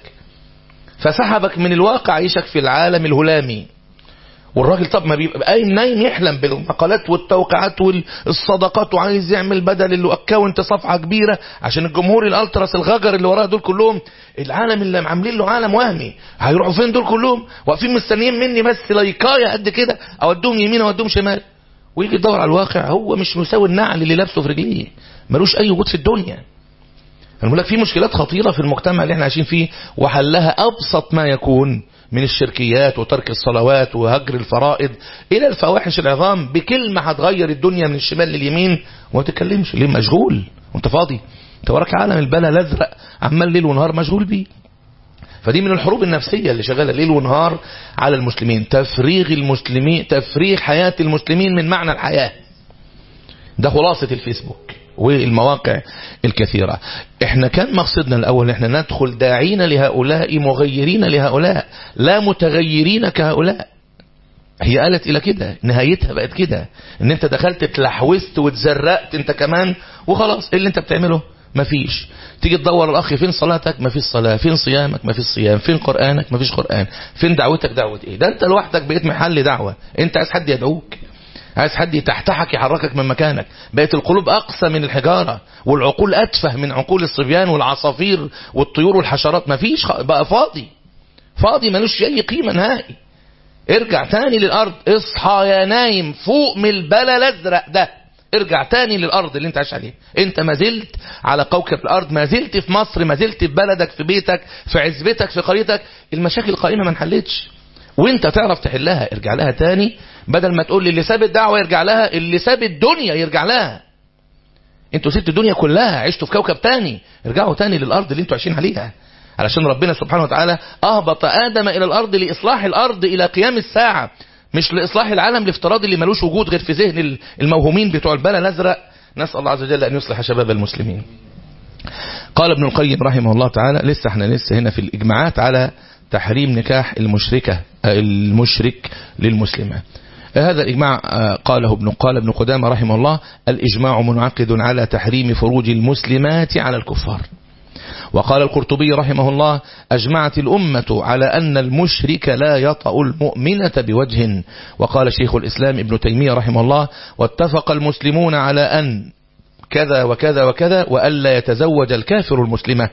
فسحبك من الواقع عيشك في العالم الهلامي والراجل طب ما بيبقى قايم نايم يحلم بالمقالات والتوقيعات والصدقات وعايز يعمل بدل اللي اكونت صفحه كبيره عشان الجمهور الالتراس الغجر اللي وراه دول كلهم العالم اللي عاملين له عالم وهمي هيروحوا فين دول كلهم واقفين مستنيين مني بس لايكايه قد كده اودهم يمين اودهم شمال ويجي يدور على الواقع هو مش مساوي النعل اللي لابسه في رجليه ملوش اي وجود في الدنيا انا بقول لك في مشكلات خطيره في المجتمع اللي احنا عايشين فيه وحلها ابسط ما يكون من الشركيات وترك الصلوات وهجر الفرائض الى الفواحش العظام بكلمه هتغير الدنيا من الشمال لليمين وما تتكلمش ليه مشغول وانت فاضي انت وراك عالم البلا الازرق عمال ليل ونهار مشغول بيه فدي من الحروب النفسية اللي شغالة ليل ونهار على المسلمين تفريغ المسلمين تفريغ حياة المسلمين من معنى الحياة ده خلاصة الفيسبوك والمواقع الكثيرة احنا كان مقصدنا الاول احنا ندخل داعين لهؤلاء مغيرين لهؤلاء لا متغيرين كهؤلاء هي قالت الى كده نهايتها بقت كده ان انت دخلت اتلحوست واتزرقت انت كمان وخلاص ايه اللي انت بتعمله مفيش تيجي تدور الاخ فين صلاتك مفيش صلاة فين صيامك مفيش صيام فين قرآنك مفيش قرآن فين دعوتك دعوة ايه ده انت لوحدك بقيت محل دعوة انت عايز حد يدعوك عايز حد يتحتحك يحركك من مكانك بقت القلوب اقسى من الحجارة والعقول اتفه من عقول الصبيان والعصافير والطيور والحشرات مفيش بقى فاضي فاضي ملوش اي قيمة نهائي ارجع تاني للارض اصحى يا نايم فوق من البلا الازرق ده ارجع تاني للأرض اللي انت عايش عليها انت ما زلت على كوكب الأرض ما زلت في مصر ما زلت في بلدك في بيتك في عزبتك في قريتك المشاكل قائمة ما انحلتش وانت تعرف تحلها ارجع لها تاني بدل ما تقول لي اللي ساب الدعوة يرجع لها اللي ساب الدنيا يرجع لها انتوا سبتوا الدنيا كلها عشتوا في كوكب تاني ارجعوا تاني للأرض اللي انتوا عايشين عليها علشان ربنا سبحانه وتعالى أهبط آدم إلى الأرض لإصلاح الأرض إلى قيام الساعة مش لإصلاح العالم الافتراضي اللي ملوش وجود غير في ذهن الموهومين بتوع البلا الأزرق نسأل الله عز وجل أن يصلح شباب المسلمين قال ابن القيم رحمه الله تعالى لسه احنا لسه هنا في الإجماعات على تحريم نكاح المشركة المشرك للمسلمة هذا الإجماع قاله ابن قال ابن قدامة رحمه الله الإجماع منعقد على تحريم فروج المسلمات على الكفار وقال القرطبي رحمه الله أجمعت الأمة على أن المشرك لا يطأ المؤمنة بوجه وقال شيخ الإسلام ابن تيمية رحمه الله واتفق المسلمون على أن كذا وكذا وكذا وألا يتزوج الكافر المسلمة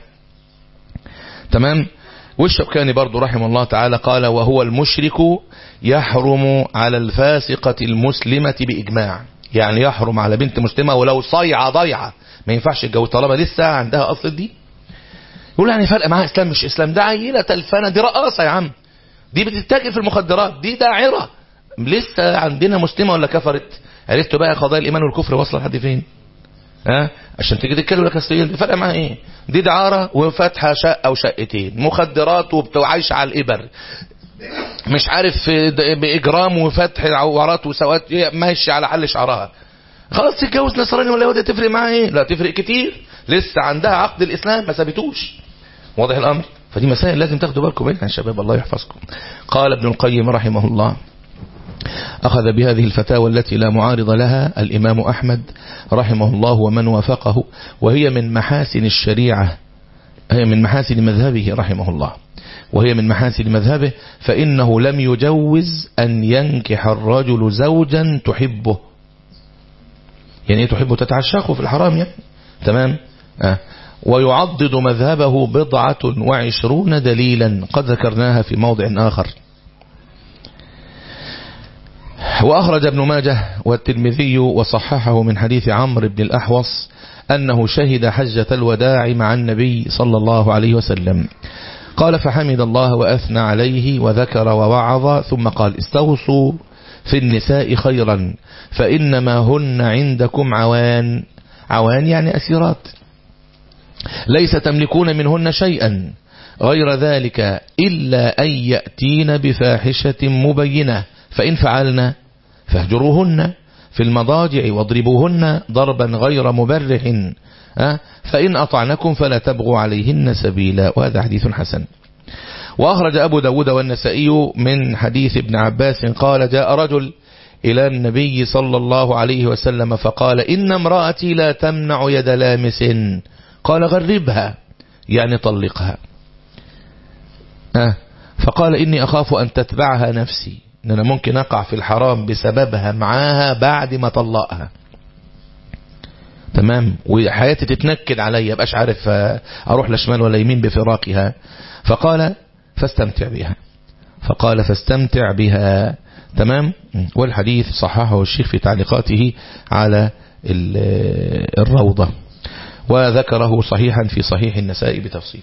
تمام والشوكاني برضو رحمه الله تعالى قال وهو المشرك يحرم على الفاسقة المسلمة بإجماع يعني يحرم على بنت مسلمة ولو صيعة ضيعة ما ينفعش الجو طالما لسه عندها أصل دي يقول يعني فرق معاها اسلام مش اسلام ده عيلة تلفانة دي رقاصة يا عم دي بتتاجر في المخدرات دي داعرة لسه عندنا مسلمة ولا كفرت عرفتوا بقى قضايا الإيمان والكفر واصلة لحد فين ها عشان تيجي تتكلم لك اصل فرق معاها ايه دي دعاره وفاتحه شقه وشقتين مخدرات وعايشه على الابر مش عارف باجرام وفتح عورات وسوات ماشي على حل شعرها خلاص تتجوز نصراني ولا يهودي تفرق معاها ايه لا تفرق كتير لسه عندها عقد الاسلام ما سابتوش واضح الامر فدي مسائل لازم تاخدوا بالكم منها يا شباب الله يحفظكم قال ابن القيم رحمه الله أخذ بهذه الفتاوى التي لا معارض لها الإمام أحمد رحمه الله ومن وافقه وهي من محاسن الشريعة هي من محاسن مذهبه رحمه الله وهي من محاسن مذهبه فإنه لم يجوز أن ينكح الرجل زوجا تحبه يعني تحب تتعشقه في الحرام يعني تمام آه. ويعضد مذهبه بضعة وعشرون دليلا قد ذكرناها في موضع آخر وأخرج ابن ماجه والترمذي وصححه من حديث عمرو بن الأحوص أنه شهد حجة الوداع مع النبي صلى الله عليه وسلم قال فحمد الله وأثنى عليه وذكر ووعظ ثم قال استوصوا في النساء خيرا فإنما هن عندكم عوان عوان يعني أسيرات ليس تملكون منهن شيئا غير ذلك إلا أن يأتين بفاحشة مبينة فإن فعلنا فاهجروهن في المضاجع واضربوهن ضربا غير مبرح فإن أطعنكم فلا تبغوا عليهن سبيلا وهذا حديث حسن وأخرج أبو داود والنسائي من حديث ابن عباس قال جاء رجل إلى النبي صلى الله عليه وسلم فقال إن امرأتي لا تمنع يد لامس قال غربها يعني طلقها فقال إني أخاف أن تتبعها نفسي ان انا ممكن اقع في الحرام بسببها معاها بعد ما طلقها تمام وحياتي تتنكد عليا بقاش عارف اروح لشمال ولا يمين بفراقها فقال فاستمتع بها فقال فاستمتع بها تمام والحديث صححه الشيخ في تعليقاته على الروضة وذكره صحيحا في صحيح النساء بتفصيل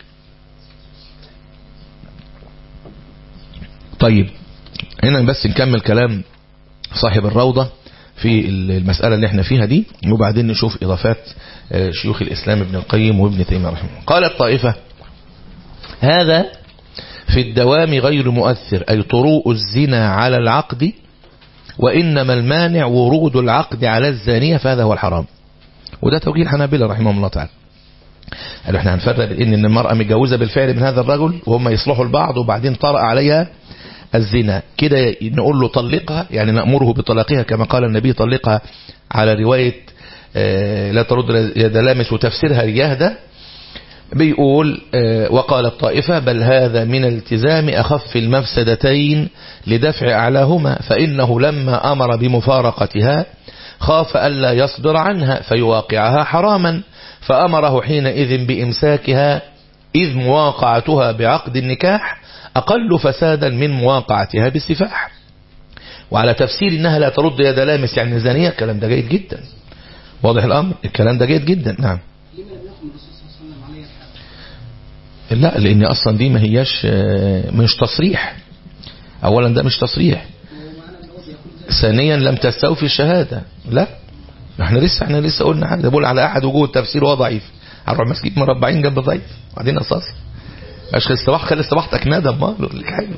طيب هنا بس نكمل كلام صاحب الروضة في المسألة اللي احنا فيها دي وبعدين نشوف إضافات شيوخ الإسلام ابن القيم وابن تيمية رحمه قال الطائفة هذا في الدوام غير مؤثر أي طروء الزنا على العقد وإنما المانع ورود العقد على الزانية فهذا هو الحرام وده توجيه الحنابلة رحمهم الله تعالى قالوا احنا هنفرق بين ان المرأة متجوزة بالفعل من هذا الرجل وهم يصلحوا البعض وبعدين طرأ عليها الزنا كده نقول له طلقها يعني نأمره بطلاقها كما قال النبي طلقها على رواية لا ترد يد لامس وتفسيرها يهدى بيقول وقال الطائفة بل هذا من التزام أخف المفسدتين لدفع أعلاهما فإنه لما أمر بمفارقتها خاف ألا يصدر عنها فيواقعها حراما فأمره حينئذ بإمساكها إذ مواقعتها بعقد النكاح أقل فسادا من مواقعتها بالسفاح وعلى تفسير إنها لا ترد يد لامس يعني زانية الكلام ده جيد جدا واضح الأمر الكلام ده جيد جدا نعم لا لأن أصلا دي ما هياش مش تصريح أولا ده مش تصريح ثانيا لم تستوفي الشهادة لا احنا لسه احنا لسه قلنا حاجه بقول على احد وجوه التفسير هو ضعيف هنروح ماسكين مربعين جنب ضعيف وبعدين اساس اشخ الصباح خلي صباحتك ندم ما لك حاجه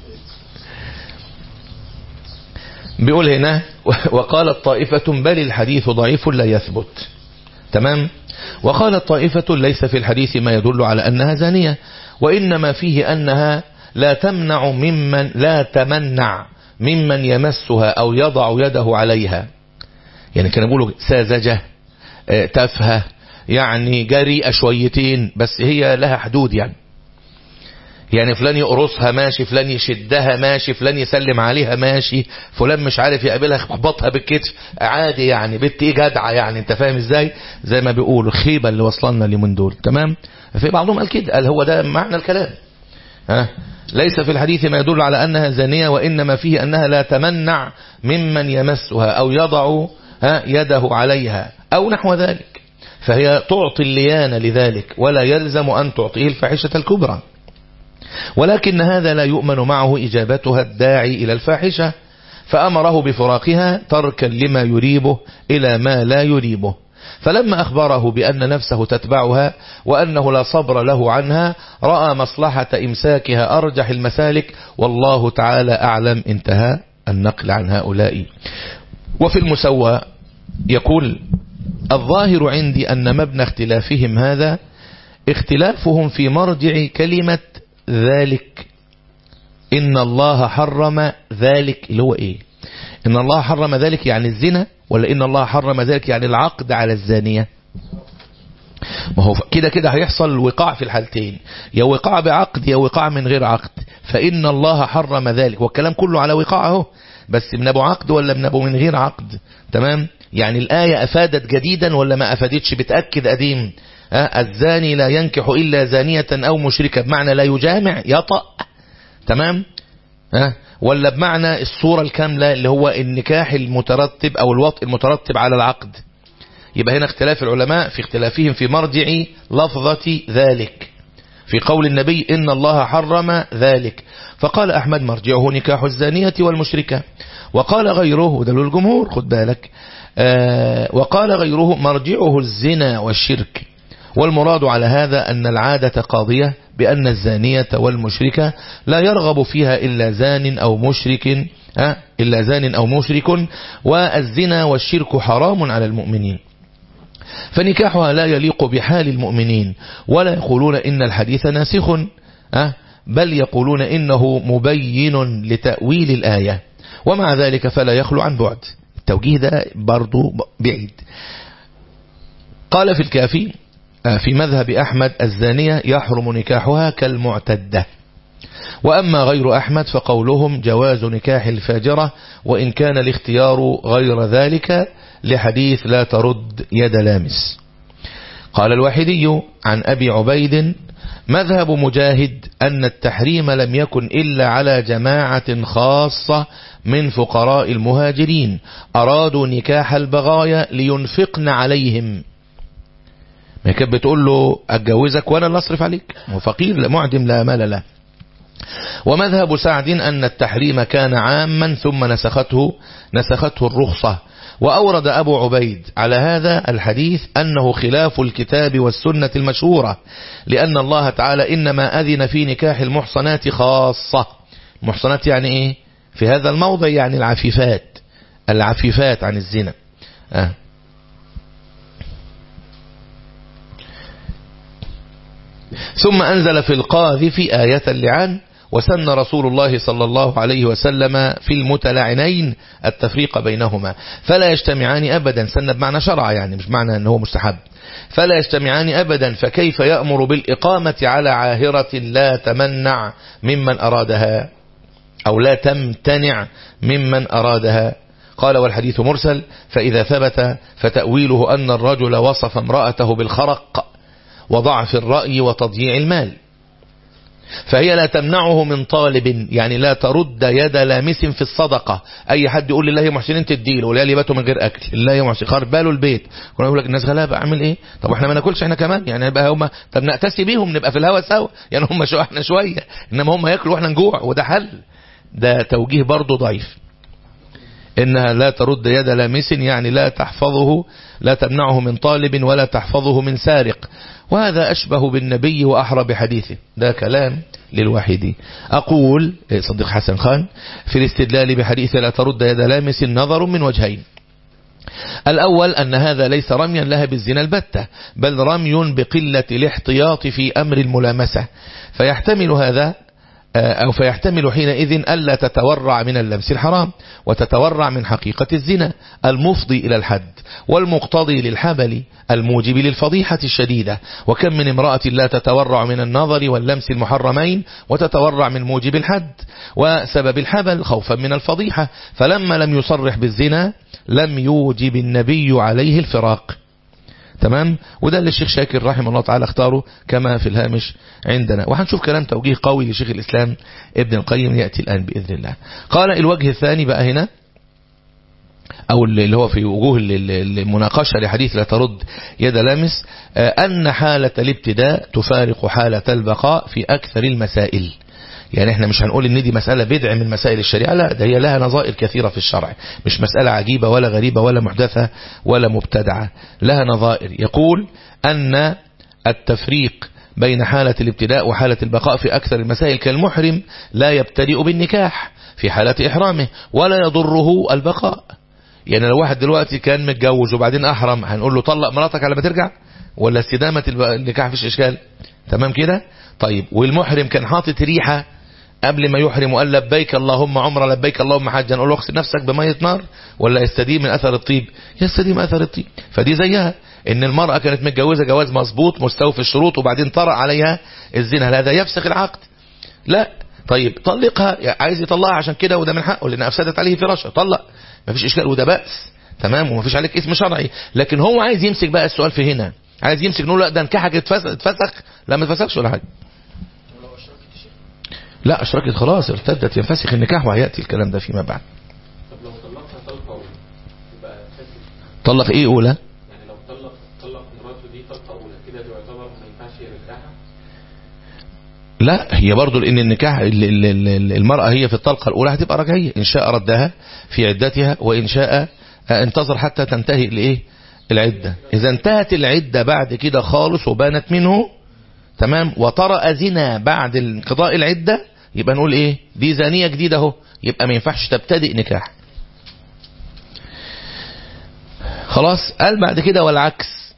بيقول هنا وقالت طائفة بل الحديث ضعيف لا يثبت تمام وقالت طائفة ليس في الحديث ما يدل على أنها زانية وإنما فيه أنها لا تمنع ممن لا تمنع ممن يمسها أو يضع يده عليها يعني كانوا بيقولوا ساذجة تافهة يعني جريئة شويتين بس هي لها حدود يعني يعني فلان يقرصها ماشي فلان يشدها ماشي فلان يسلم عليها ماشي فلان مش عارف يقابلها يخبطها بالكتف عادي يعني بنت ايه جدعه يعني انت فاهم ازاي زي ما بيقولوا خيبه اللي وصلنا اليومين دول تمام في بعضهم قال كده قال هو ده معنى الكلام ها ليس في الحديث ما يدل على انها زانيه وانما فيه انها لا تمنع ممن يمسها او يضع ها يده عليها او نحو ذلك فهي تعطي الليان لذلك ولا يلزم ان تعطيه الفاحشه الكبرى ولكن هذا لا يؤمن معه إجابتها الداعي إلى الفاحشة فأمره بفراقها تركا لما يريبه إلى ما لا يريبه فلما أخبره بأن نفسه تتبعها وأنه لا صبر له عنها رأى مصلحة إمساكها أرجح المسالك والله تعالى أعلم انتهى النقل عن هؤلاء وفي المسوى يقول الظاهر عندي أن مبنى اختلافهم هذا اختلافهم في مرجع كلمة ذلك إن الله حرم ذلك اللي هو إيه إن الله حرم ذلك يعني الزنا ولا إن الله حرم ذلك يعني العقد على الزانية ما هو كده كده هيحصل وقاع في الحالتين يا وقاع بعقد يا وقاع من غير عقد فإن الله حرم ذلك والكلام كله على وقاعه بس من ابو عقد ولا من ابو من غير عقد تمام يعني الآية أفادت جديدا ولا ما أفادتش بتأكد قديم أه الزاني لا ينكح إلا زانية أو مشركة بمعنى لا يجامع يطأ تمام أه ولا بمعنى الصورة الكاملة اللي هو النكاح المترتب أو الوطء المترتب على العقد يبقى هنا اختلاف العلماء في اختلافهم في مرجع لفظة ذلك في قول النبي إن الله حرم ذلك فقال أحمد مرجعه نكاح الزانية والمشركة وقال غيره وده الجمهور خد بالك آه وقال غيره مرجعه الزنا والشرك والمراد على هذا أن العادة قاضية بأن الزانية والمشركة لا يرغب فيها إلا زان أو مشرك آه إلا زان أو مشرك والزنا والشرك حرام على المؤمنين فنكاحها لا يليق بحال المؤمنين ولا يقولون إن الحديث ناسخ أه بل يقولون إنه مبين لتأويل الآية ومع ذلك فلا يخلو عن بعد التوجيه ده برضو بعيد قال في الكافي في مذهب أحمد الزانية يحرم نكاحها كالمعتدة وأما غير أحمد فقولهم جواز نكاح الفاجرة وإن كان الاختيار غير ذلك لحديث لا ترد يد لامس قال الواحدي عن أبي عبيد مذهب مجاهد أن التحريم لم يكن إلا على جماعة خاصة من فقراء المهاجرين أرادوا نكاح البغايا لينفقن عليهم ما كانت بتقول له أتجوزك وأنا اللي أصرف عليك فقير معدم لا مال له ومذهب سعد أن التحريم كان عاما ثم نسخته نسخته الرخصة وأورد أبو عبيد على هذا الحديث أنه خلاف الكتاب والسنة المشهورة لأن الله تعالى إنما أذن في نكاح المحصنات خاصة المحصنات يعني إيه في هذا الموضع يعني العفيفات العفيفات عن الزنا آه. ثم أنزل في القاذف آية اللعان وسن رسول الله صلى الله عليه وسلم في المتلعنين التفريق بينهما فلا يجتمعان أبدا سن بمعنى شرع يعني مش معنى أنه مستحب فلا يجتمعان أبدا فكيف يأمر بالإقامة على عاهرة لا تمنع ممن أرادها أو لا تمتنع ممن أرادها قال والحديث مرسل فإذا ثبت فتأويله أن الرجل وصف امرأته بالخرق وضعف الرأي وتضييع المال فهي لا تمنعه من طالب يعني لا ترد يد لامس في الصدقة اي حد يقول لله يا محسنين تديله ولا لي باتوا من غير اكل الله يا محسن خرب باله البيت كنا يقول لك الناس غلابة اعمل ايه طب احنا ما ناكلش احنا كمان يعني نبقى هم طب نأتسي بيهم نبقى في الهوا سوا يعني هم شو احنا شوية انما هم ياكلوا واحنا نجوع وده حل ده توجيه برضه ضعيف إنها لا ترد يد لامس يعني لا تحفظه لا تمنعه من طالب ولا تحفظه من سارق وهذا أشبه بالنبي وأحرى بحديثه ده كلام للوحيد أقول صديق حسن خان في الاستدلال بحديث لا ترد يد لامس نظر من وجهين الأول أن هذا ليس رميا لها بالزنا البتة بل رمي بقلة الاحتياط في أمر الملامسة فيحتمل هذا أو فيحتمل حينئذ ألا تتورع من اللمس الحرام وتتورع من حقيقة الزنا المفضي إلى الحد والمقتضي للحبل الموجب للفضيحة الشديدة وكم من امرأة لا تتورع من النظر واللمس المحرمين وتتورع من موجب الحد وسبب الحبل خوفا من الفضيحة فلما لم يصرح بالزنا لم يوجب النبي عليه الفراق تمام وده اللي الشيخ شاكر رحمه الله تعالى اختاره كما في الهامش عندنا وهنشوف كلام توجيه قوي لشيخ الإسلام ابن القيم يأتي الآن بإذن الله قال الوجه الثاني بقى هنا أو اللي هو في وجوه المناقشة لحديث لا ترد يد لامس أن حالة الابتداء تفارق حالة البقاء في أكثر المسائل يعني احنا مش هنقول ان دي مسألة بدع من مسائل الشريعة لا ده هي لها نظائر كثيرة في الشرع مش مسألة عجيبة ولا غريبة ولا محدثة ولا مبتدعة لها نظائر يقول أن التفريق بين حالة الابتداء وحالة البقاء في أكثر المسائل كالمحرم لا يبتدئ بالنكاح في حالة إحرامه ولا يضره البقاء يعني لو واحد دلوقتي كان متجوز وبعدين أحرم هنقول له طلق مراتك على ما ترجع ولا استدامة النكاح فيش إشكال تمام كده طيب والمحرم كان حاطط ريحة قبل ما يحرم وقال لبيك اللهم عمره لبيك اللهم حجا نقول له اغسل نفسك بمية نار ولا يستديم من أثر الطيب يستديم أثر الطيب فدي زيها ان المرأة كانت متجوزة جواز مظبوط مستوفي الشروط وبعدين طرأ عليها الزنا هذا يفسخ العقد لا طيب طلقها عايز يطلقها عشان كده وده من حقه لان افسدت عليه فراشة طلق مفيش اشكال وده بأس تمام ومفيش عليك اسم شرعي لكن هو عايز يمسك بقى السؤال في هنا عايز يمسك نقول لا ده نكاحك اتفسخ لا ما اتفسخش ولا حاجه لا اشركت خلاص ارتدت ينفسخ النكاح وهياتي الكلام ده فيما بعد طب لو طلقها طلقه اولى يبقى فاسد طلق ايه اولى يعني لو طلق طلق مراته دي طلقه اولى كده ده يعتبر ما ينفعش يرجعها لا هي برضو لان النكاح ال- ال- ال- المرأة هي في الطلقة الاولى هتبقى رجعية ان شاء ردها في عدتها وان شاء انتظر حتى تنتهي الايه العدة اذا انتهت العدة بعد كده خالص وبانت منه تمام وطرأ زنا بعد انقضاء العدة يبقى نقول ايه دي زانية جديدة اهو يبقى ما ينفعش تبتدئ نكاح خلاص قال بعد كده والعكس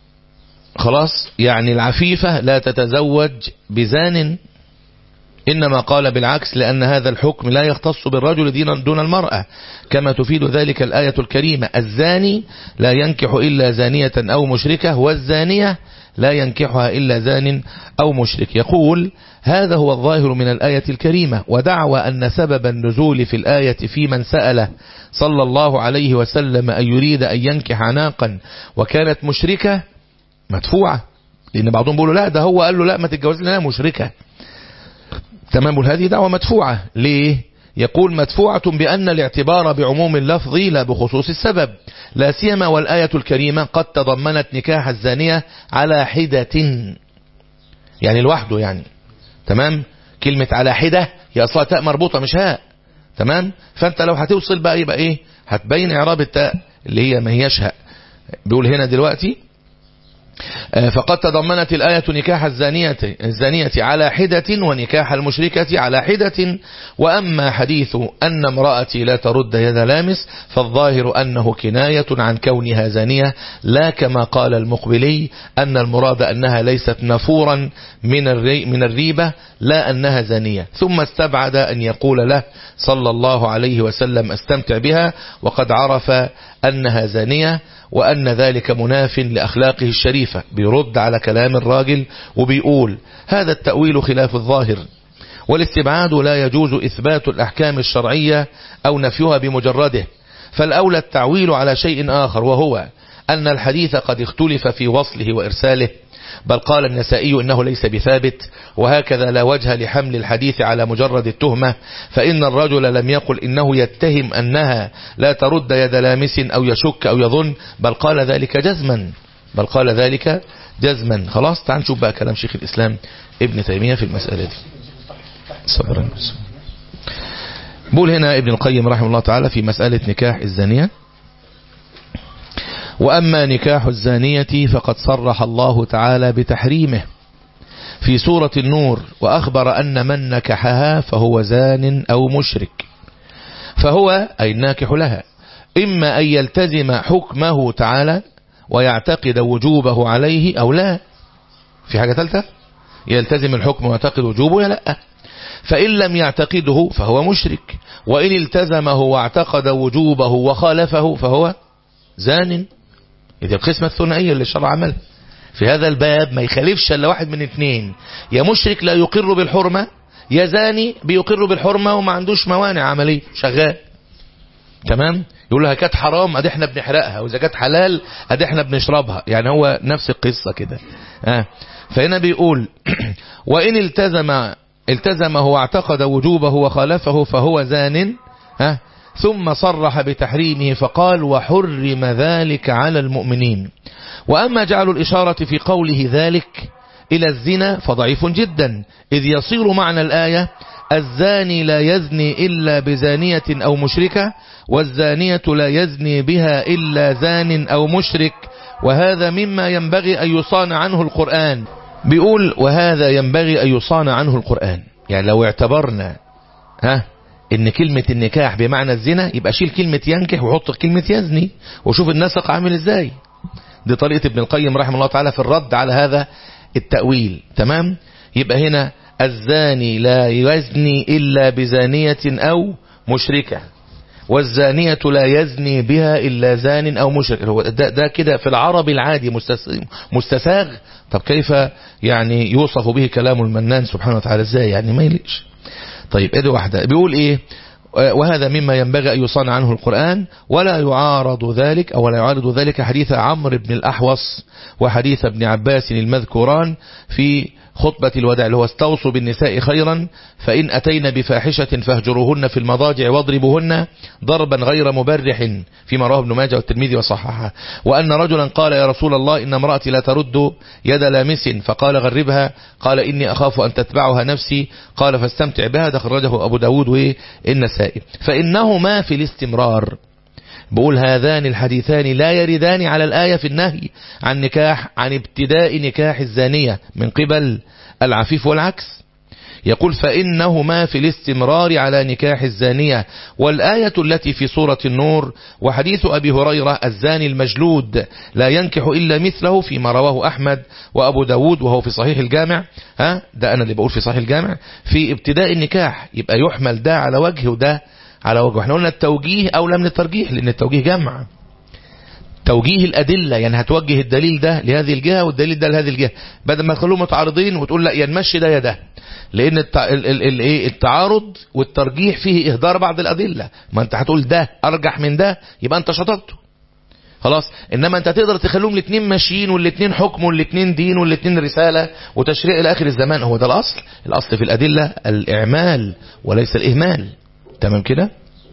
خلاص يعني العفيفة لا تتزوج بزان إنما قال بالعكس لأن هذا الحكم لا يختص بالرجل دين دون المرأة كما تفيد ذلك الآية الكريمة الزاني لا ينكح إلا زانية أو مشركة والزانية لا ينكحها إلا زان أو مشرك يقول هذا هو الظاهر من الآية الكريمة ودعوى أن سبب النزول في الآية في من سأله صلى الله عليه وسلم أن يريد أن ينكح عناقا وكانت مشركة مدفوعة لأن بعضهم بيقولوا لا ده هو قال له لا ما تتجوز لنا مشركة تمام هذه دعوة مدفوعة ليه يقول مدفوعة بأن الاعتبار بعموم اللفظ لا بخصوص السبب لا سيما والآية الكريمة قد تضمنت نكاح الزانية على حدة يعني لوحده يعني تمام كلمة على حدة هي أصلا تاء مربوطة مش هاء تمام فأنت لو هتوصل بقى يبقى إيه هتبين إعراب التاء اللي هي ما هياش هاء بيقول هنا دلوقتي فقد تضمنت الآية نكاح الزانية, الزانية على حدة ونكاح المشركة على حدة وأما حديث أن امرأتي لا ترد يد لامس فالظاهر أنه كناية عن كونها زانية لا كما قال المقبلي أن المراد أنها ليست نفورا من, الري من الريبة لا أنها زانية ثم استبعد أن يقول له صلى الله عليه وسلم استمتع بها وقد عرف أنها زانية وأن ذلك مناف لأخلاقه الشريفة بيرد على كلام الراجل وبيقول هذا التأويل خلاف الظاهر والاستبعاد لا يجوز إثبات الأحكام الشرعية أو نفيها بمجرده فالأولى التعويل على شيء آخر وهو أن الحديث قد اختلف في وصله وإرساله بل قال النسائي إنه ليس بثابت وهكذا لا وجه لحمل الحديث على مجرد التهمة فإن الرجل لم يقل إنه يتهم أنها لا ترد يد لامس أو يشك أو يظن بل قال ذلك جزما بل قال ذلك جزما خلاص تعال نشوف بقى كلام شيخ الإسلام ابن تيمية في المسألة دي صبرا بقول هنا ابن القيم رحمه الله تعالى في مسألة نكاح الزانية وأما نكاح الزانية فقد صرح الله تعالى بتحريمه في سورة النور وأخبر أن من نكحها فهو زان أو مشرك فهو أي الناكح لها إما أن يلتزم حكمه تعالى ويعتقد وجوبه عليه أو لا في حاجة ثالثة يلتزم الحكم ويعتقد وجوبه ولا لا فإن لم يعتقده فهو مشرك وإن التزمه واعتقد وجوبه وخالفه فهو زان إذا القسمة الثنائية اللي الشرع عملها في هذا الباب ما يخالفش الا واحد من اثنين يا مشرك لا يقر بالحرمة يا زاني بيقر بالحرمة وما عندوش موانع عملية شغال تمام يقول لها كانت حرام ادي احنا بنحرقها واذا كانت حلال ادي احنا بنشربها يعني هو نفس القصة كده آه. فهنا بيقول وان التزم التزمه واعتقد وجوبه وخالفه فهو زان ها ثم صرح بتحريمه فقال وحرم ذلك على المؤمنين وأما جعل الإشارة في قوله ذلك إلى الزنا فضعيف جدا إذ يصير معنى الآية الزاني لا يزني إلا بزانية أو مشركة والزانية لا يزني بها إلا زان أو مشرك وهذا مما ينبغي أن يصان عنه القرآن بيقول وهذا ينبغي أن يصان عنه القرآن يعني لو اعتبرنا ها ان كلمة النكاح بمعنى الزنا يبقى شيل كلمة ينكح وحط كلمة يزني وشوف النسق عامل ازاي دي طريقة ابن القيم رحمه الله تعالى في الرد على هذا التأويل تمام يبقى هنا الزاني لا يزني إلا بزانية أو مشركة والزانية لا يزني بها إلا زان أو مشرك هو ده, ده كده في العربي العادي مستس- مستساغ طب كيف يعني يوصف به كلام المنان سبحانه وتعالى ازاي يعني ما يليش طيب ادي واحدة بيقول ايه وهذا مما ينبغي أن يصان عنه القرآن ولا يعارض ذلك أو لا يعارض ذلك حديث عمرو بن الأحوص وحديث ابن عباس المذكوران في خطبة الوداع اللي هو استوصوا بالنساء خيرا فإن أتينا بفاحشة فاهجروهن في المضاجع واضربوهن ضربا غير مبرح فيما رواه ابن ماجه والترمذي وصححه وأن رجلا قال يا رسول الله إن امرأتي لا ترد يد لامس فقال غربها قال إني أخاف أن تتبعها نفسي قال فاستمتع بها ده خرجه أبو داود والنسائي فإنهما في الاستمرار بقول هذان الحديثان لا يردان على الآية في النهي عن نكاح عن ابتداء نكاح الزانية من قبل العفيف والعكس يقول فإنهما في الاستمرار على نكاح الزانية والآية التي في سورة النور وحديث أبي هريرة الزاني المجلود لا ينكح إلا مثله فيما رواه أحمد وأبو داود وهو في صحيح الجامع ها ده أنا اللي بقول في صحيح الجامع في ابتداء النكاح يبقى يحمل ده على وجه وده على وجه احنا قلنا التوجيه أولى من الترجيح لأن التوجيه جمع توجيه الأدلة يعني هتوجه الدليل ده لهذه الجهة والدليل ده لهذه الجهة بدل ما تخلوهم متعارضين وتقول لا ينمشي ده يا ده لأن التع... ال... ال... ال... إيه؟ التعارض والترجيح فيه إهدار بعض الأدلة ما أنت هتقول ده أرجح من ده يبقى أنت شطرته خلاص انما انت تقدر تخليهم الاثنين ماشيين والاثنين حكم والاثنين دين والاثنين رسالة وتشريع الى اخر الزمان هو ده الاصل الاصل في الادلة الاعمال وليس الاهمال تمام كده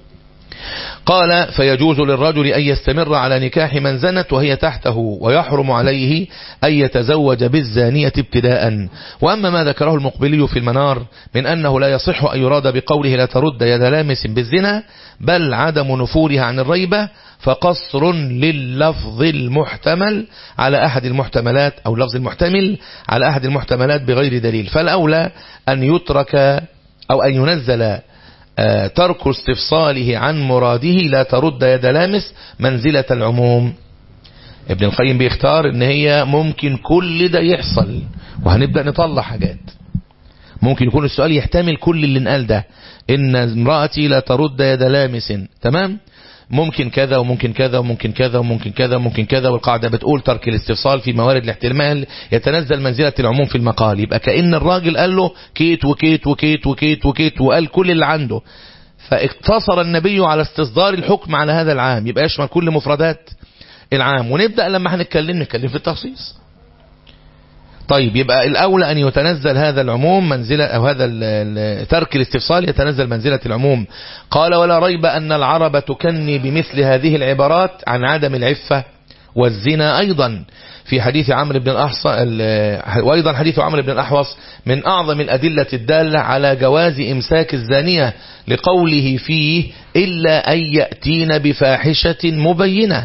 قال فيجوز للرجل أن يستمر على نكاح من زنت وهي تحته ويحرم عليه أن يتزوج بالزانية ابتداء وأما ما ذكره المقبلي في المنار من أنه لا يصح أن يراد بقوله لا ترد يد لامس بالزنا بل عدم نفورها عن الريبة فقصر لللفظ المحتمل على أحد المحتملات أو اللفظ المحتمل على أحد المحتملات بغير دليل فالأولى أن يترك أو أن ينزل ترك استفصاله عن مراده لا ترد يد لامس منزلة العموم ابن القيم بيختار ان هي ممكن كل ده يحصل وهنبدأ نطلع حاجات ممكن يكون السؤال يحتمل كل اللي انقال ده ان امرأتي لا ترد يد لامس تمام ممكن كذا وممكن كذا وممكن كذا وممكن كذا وممكن كذا والقاعدة بتقول ترك الاستفصال في موارد الاحتمال يتنزل منزلة العموم في المقال يبقى كأن الراجل قال له كيت وكيت وكيت وكيت وكيت وقال كل اللي عنده فاقتصر النبي على استصدار الحكم على هذا العام يبقى يشمل كل مفردات العام ونبدأ لما هنتكلم نتكلم في التخصيص طيب يبقى الأولى أن يتنزل هذا العموم منزلة أو هذا ترك الاستفصال يتنزل منزلة العموم قال ولا ريب أن العرب تكني بمثل هذه العبارات عن عدم العفة والزنا أيضا في حديث عمرو بن الأحص وأيضا حديث عمرو بن الأحوص من أعظم الأدلة الدالة على جواز إمساك الزانية لقوله فيه إلا أن يأتين بفاحشة مبينة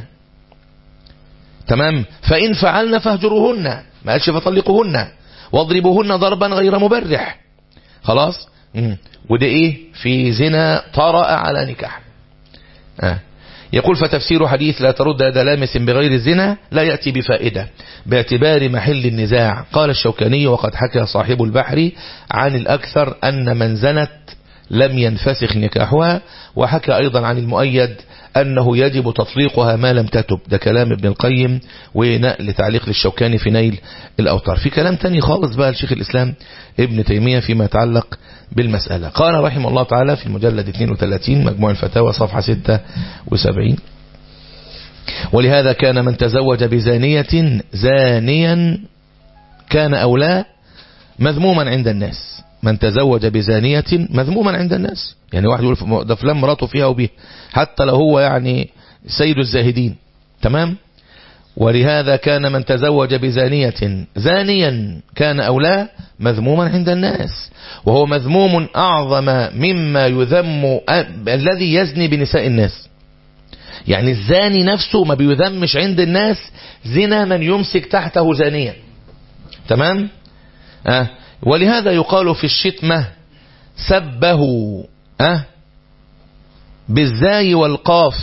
تمام فإن فعلن فاهجروهن ما قالش فطلقوهن واضربوهن ضربا غير مبرح خلاص مم. وده ايه في زنا طرأ على نكاح آه. يقول فتفسير حديث لا ترد يد لامس بغير الزنا لا يأتي بفائدة باعتبار محل النزاع قال الشوكاني وقد حكى صاحب البحر عن الأكثر أن من زنت لم ينفسخ نكاحها وحكى أيضا عن المؤيد أنه يجب تطليقها ما لم تتب ده كلام ابن القيم ونقل تعليق للشوكاني في نيل الأوتار في كلام تاني خالص بقى لشيخ الإسلام ابن تيمية فيما يتعلق بالمسألة قال رحمه الله تعالى في المجلد 32 مجموع الفتاوى صفحة 76 ولهذا كان من تزوج بزانية زانيا كان أولى مذموما عند الناس من تزوج بزانية مذموما عند الناس يعني واحد يقول ده فلان مراته فيها وبيها حتى لو هو يعني سيد الزاهدين تمام ولهذا كان من تزوج بزانية زانيا كان أو لا مذموما عند الناس وهو مذموم أعظم مما يذم الذي يزني بنساء الناس يعني الزاني نفسه ما بيذمش عند الناس زنا من يمسك تحته زانيا تمام آه ولهذا يقال في الشتمة سبه آه بالزاي والقاف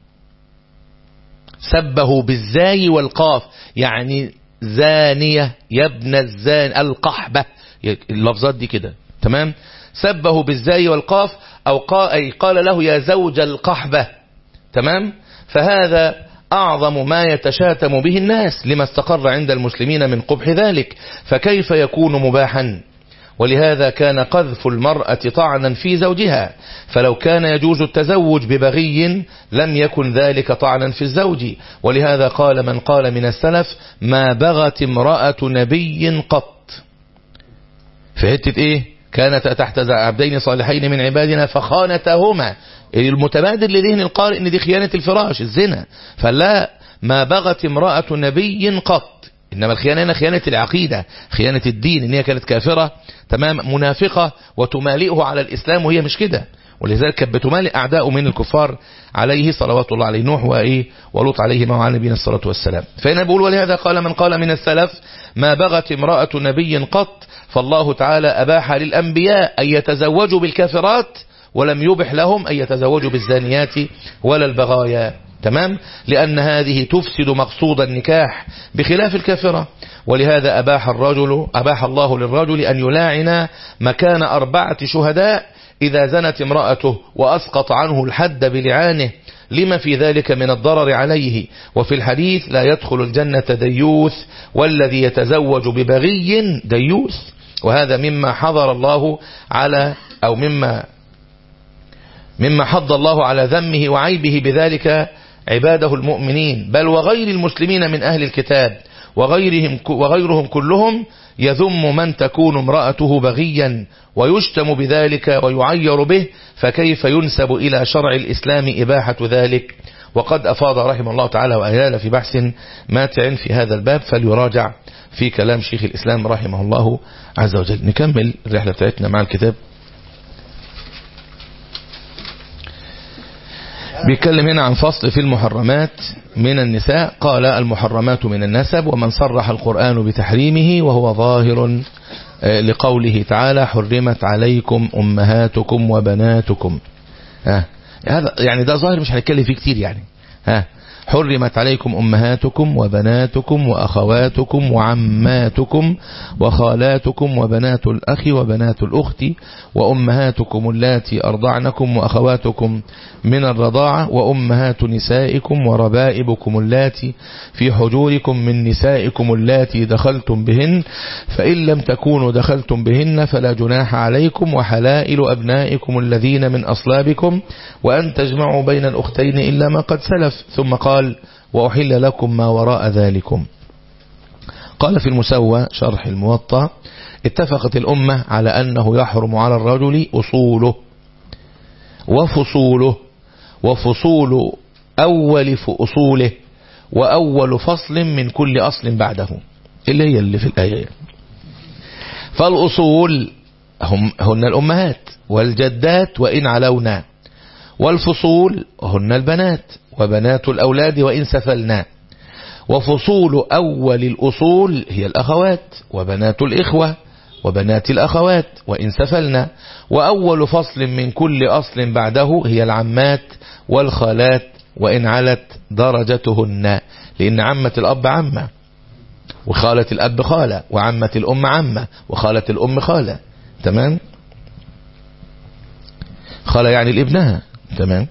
سبه بالزاي والقاف يعني زانية يا ابن الزان القحبة اللفظات دي كده تمام سبه بالزاي والقاف أو قال, أي قال له يا زوج القحبة تمام فهذا أعظم ما يتشاتم به الناس لما استقر عند المسلمين من قبح ذلك فكيف يكون مباحا ولهذا كان قذف المرأة طعنا في زوجها فلو كان يجوز التزوج ببغي لم يكن ذلك طعنا في الزوج ولهذا قال من قال من السلف ما بغت امرأة نبي قط في حتة ايه كانت تحت عبدين صالحين من عبادنا فخانتهما المتبادل لذهن القارئ ان دي خيانة الفراش الزنا فلا ما بغت امرأة نبي قط إنما الخيانة هنا خيانة العقيدة خيانة الدين إن هي كانت كافرة تمام منافقة وتمالئه على الإسلام وهي مش كده ولذلك كانت بتمالئ أعداء من الكفار عليه صلوات الله عليه نوح وإيه ولوط عليه مع نبينا الصلاة والسلام فهنا بقول ولهذا قال من قال من السلف ما بغت امرأة نبي قط فالله تعالى أباح للأنبياء أن يتزوجوا بالكافرات ولم يبح لهم أن يتزوجوا بالزانيات ولا البغايا تمام لأن هذه تفسد مقصود النكاح بخلاف الكافرة ولهذا أباح الرجل أباح الله للرجل أن يلاعن مكان أربعة شهداء إذا زنت امرأته وأسقط عنه الحد بلعانه لما في ذلك من الضرر عليه وفي الحديث لا يدخل الجنة ديوث والذي يتزوج ببغي ديوث وهذا مما حضر الله على أو مما مما حض الله على ذمه وعيبه بذلك عباده المؤمنين بل وغير المسلمين من أهل الكتاب وغيرهم, وغيرهم كلهم يذم من تكون امرأته بغيا ويشتم بذلك ويعير به فكيف ينسب إلى شرع الإسلام إباحة ذلك وقد أفاض رحمه الله تعالى وأهلال في بحث ماتع في هذا الباب فليراجع في كلام شيخ الإسلام رحمه الله عز وجل نكمل الرحلة بتاعتنا مع الكتاب بيتكلم هنا عن فصل في المحرمات من النساء قال المحرمات من النسب ومن صرح القرآن بتحريمه وهو ظاهر لقوله تعالى حرمت عليكم أمهاتكم وبناتكم ها هذا يعني ده ظاهر مش هنتكلم فيه كتير يعني ها حرمت عليكم أمهاتكم وبناتكم وأخواتكم وعماتكم وخالاتكم وبنات الأخ وبنات الأخت وأمهاتكم اللاتي أرضعنكم وأخواتكم من الرضاعة وأمهات نسائكم وربائبكم اللاتي في حجوركم من نسائكم اللاتي دخلتم بهن فإن لم تكونوا دخلتم بهن فلا جناح عليكم وحلائل أبنائكم الذين من أصلابكم وأن تجمعوا بين الأختين إلا ما قد سلف ثم قال وأحل لكم ما وراء ذلكم قال في المسوى شرح الموطأ اتفقت الأمة على أنه يحرم على الرجل أصوله وفصوله وفصول أول أصوله وأول فصل من كل أصل بعده اللي هي اللي في الآية فالأصول هم هن الأمهات والجدات وإن علونا والفصول هن البنات وبنات الأولاد وإن سفلنا وفصول أول الأصول هي الأخوات وبنات الإخوة وبنات الأخوات وإن سفلنا وأول فصل من كل أصل بعده هي العمات والخالات وإن علت درجتهن لأن عمة الأب عمة وخالة الأب خالة وعمة الأم عمة وخالة الأم خالة تمام خالة يعني لابنها تمام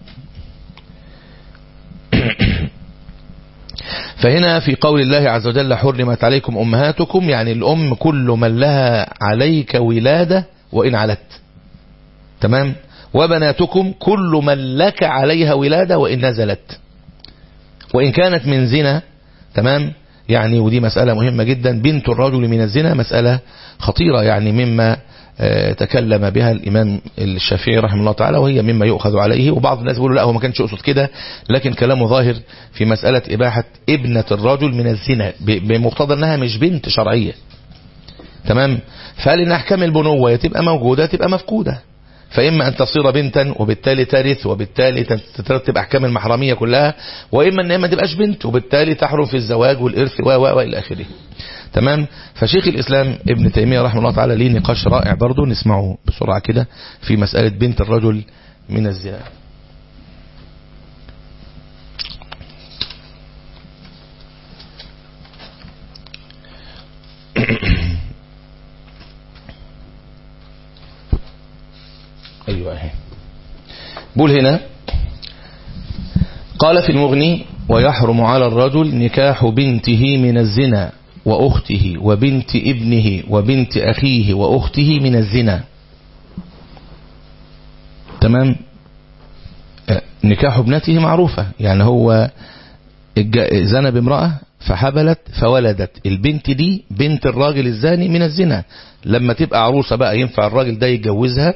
فهنا في قول الله عز وجل حرمت عليكم أمهاتكم يعني الأم كل من لها عليك ولادة وإن علت تمام وبناتكم كل من لك عليها ولادة وإن نزلت وإن كانت من زنا تمام يعني ودي مسألة مهمة جدا بنت الرجل من الزنا مسألة خطيرة يعني مما آه، تكلم بها الإمام الشافعي رحمه الله تعالى وهي مما يؤخذ عليه وبعض الناس بيقولوا لا هو ما كانش يقصد كده لكن كلامه ظاهر في مسألة إباحة ابنة الرجل من الزنا ب- بمقتضى أنها مش بنت شرعية تمام فقال إن أحكام البنوة يا تبقى موجودة تبقى مفقودة فإما أن تصير بنتا وبالتالي ترث وبالتالي تترتب أحكام المحرمية كلها وإما أن ما تبقاش بنت وبالتالي تحرم في الزواج والإرث و و وإلى آخره تمام فشيخ الإسلام ابن تيمية رحمه الله تعالى ليه نقاش رائع برضه نسمعه بسرعة كده في مسألة بنت الرجل من الزنا أيوة أهي بقول هنا قال في المغني ويحرم على الرجل نكاح بنته من الزنا وأخته وبنت ابنه وبنت أخيه وأخته من الزنا تمام آه، نكاح ابنته معروفة يعني هو الج- زنى بامرأة فحبلت فولدت البنت دي بنت الراجل الزاني من الزنا لما تبقى عروسة بقى ينفع الراجل ده يتجوزها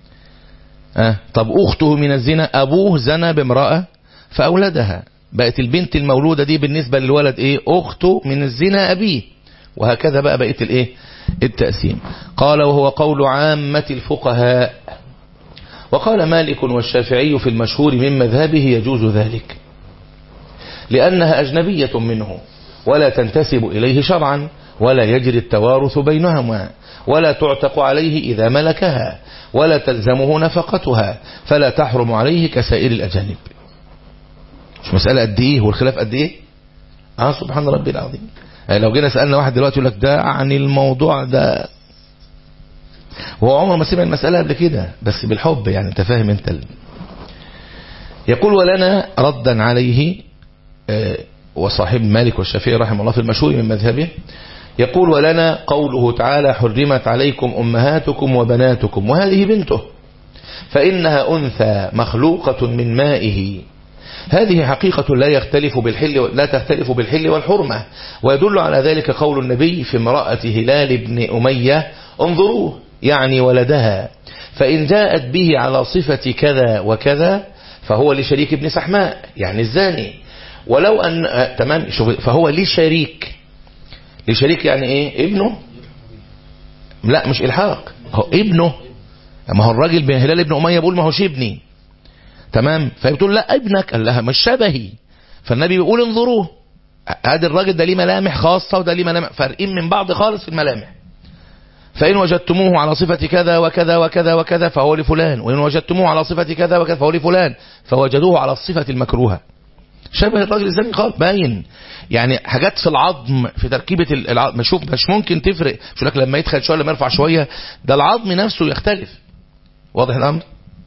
آه. طب أخته من الزنا أبوه زنى بامرأة فأولدها بقت البنت المولودة دي بالنسبة للولد إيه أخته من الزنا أبيه وهكذا بقى بقيت الإيه التقسيم قال وهو قول عامة الفقهاء وقال مالك والشافعي في المشهور من مذهبه يجوز ذلك لأنها أجنبية منه ولا تنتسب إليه شرعا ولا يجري التوارث بينهما ولا تعتق عليه إذا ملكها ولا تلزمه نفقتها فلا تحرم عليه كسائر الأجانب مش مسألة قد إيه والخلاف قد إيه آه سبحان ربي العظيم يعني لو جينا سألنا واحد دلوقتي يقول لك ده عن الموضوع ده هو عمره ما سمع المسألة قبل كده بس بالحب يعني انت فاهم انت ال... يقول ولنا ردا عليه آه، وصاحب مالك والشافعي رحمه الله في المشهور من مذهبه يقول ولنا قوله تعالى حرمت عليكم أمهاتكم وبناتكم وهذه بنته فإنها أنثى مخلوقة من مائه هذه حقيقة لا يختلف بالحل لا تختلف بالحل والحرمة ويدل على ذلك قول النبي في امرأة هلال بن أمية انظروه يعني ولدها فإن جاءت به على صفة كذا وكذا فهو لشريك ابن سحماء يعني الزاني ولو أن آه، تمام شوف فهو لشريك لشريك يعني ايه ابنه لا مش الحاق هو ابنه ما هو الراجل بن هلال ابن اميه بيقول ما هوش ابني تمام فبتقول لا ابنك قال لها مش شبهي فالنبي بيقول انظروه ادي الراجل ده ليه ملامح خاصه وده ليه ملامح فارقين من بعض خالص في الملامح فإن وجدتموه على صفة كذا وكذا وكذا وكذا فهو لفلان وإن وجدتموه على صفة كذا وكذا فهو لفلان فوجدوه على الصفة المكروهة شبه الراجل الزاني خالص باين يعني حاجات في العظم في تركيبة العظم شوف مش ممكن تفرق شو لك لما يدخل شوية لما يرفع شوية ده العظم نفسه يختلف واضح الأمر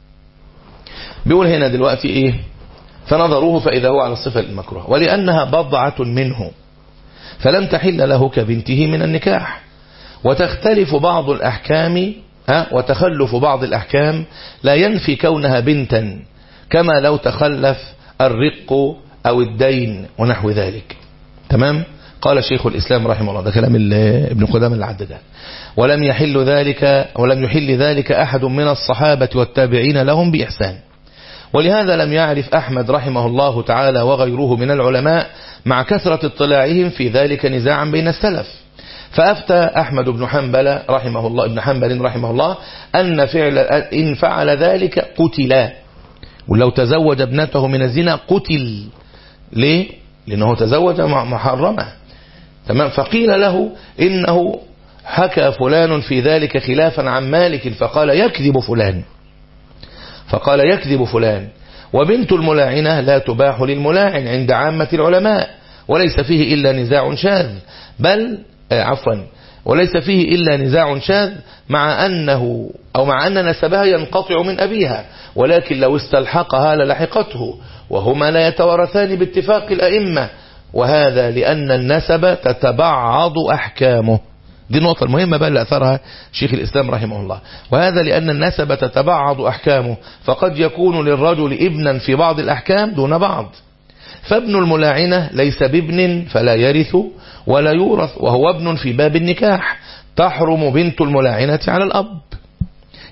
بيقول هنا دلوقتي ايه فنظروه فإذا هو على الصفة المكروهة ولأنها بضعة منه فلم تحل له كبنته من النكاح وتختلف بعض الأحكام ها وتخلف بعض الأحكام لا ينفي كونها بنتا كما لو تخلف الرق أو الدين ونحو ذلك تمام قال شيخ الإسلام رحمه الله ده كلام ال- ابن قدام اللي عدى ده ولم يحل ذلك ولم يحل ذلك أحد من الصحابة والتابعين لهم بإحسان ولهذا لم يعرف أحمد رحمه الله تعالى وغيره من العلماء مع كثرة اطلاعهم في ذلك نزاعا بين السلف فأفتى أحمد بن حنبل رحمه الله ابن حنبل رحمه الله أن فعل إن فعل ذلك قتلا ولو تزوج ابنته من الزنا قتل ليه؟ لأنه تزوج مع محرمة تمام فقيل له إنه حكى فلان في ذلك خلافا عن مالك فقال يكذب فلان فقال يكذب فلان وبنت الملاعنة لا تباح للملاعن عند عامة العلماء وليس فيه إلا نزاع شاذ بل آه، عفوا وليس فيه إلا نزاع شاذ مع أنه أو مع أن نسبها ينقطع من أبيها ولكن لو استلحقها للحقته وهما لا يتوارثان باتفاق الأئمة وهذا لأن النسب تتبعض أحكامه دي النقطة المهمة بقى اللي أثرها شيخ الإسلام رحمه الله وهذا لأن النسب تتبعض أحكامه فقد يكون للرجل ابنا في بعض الأحكام دون بعض فابن الملاعنة ليس بابن فلا يرث ولا يورث وهو ابن في باب النكاح تحرم بنت الملاعنة على الأب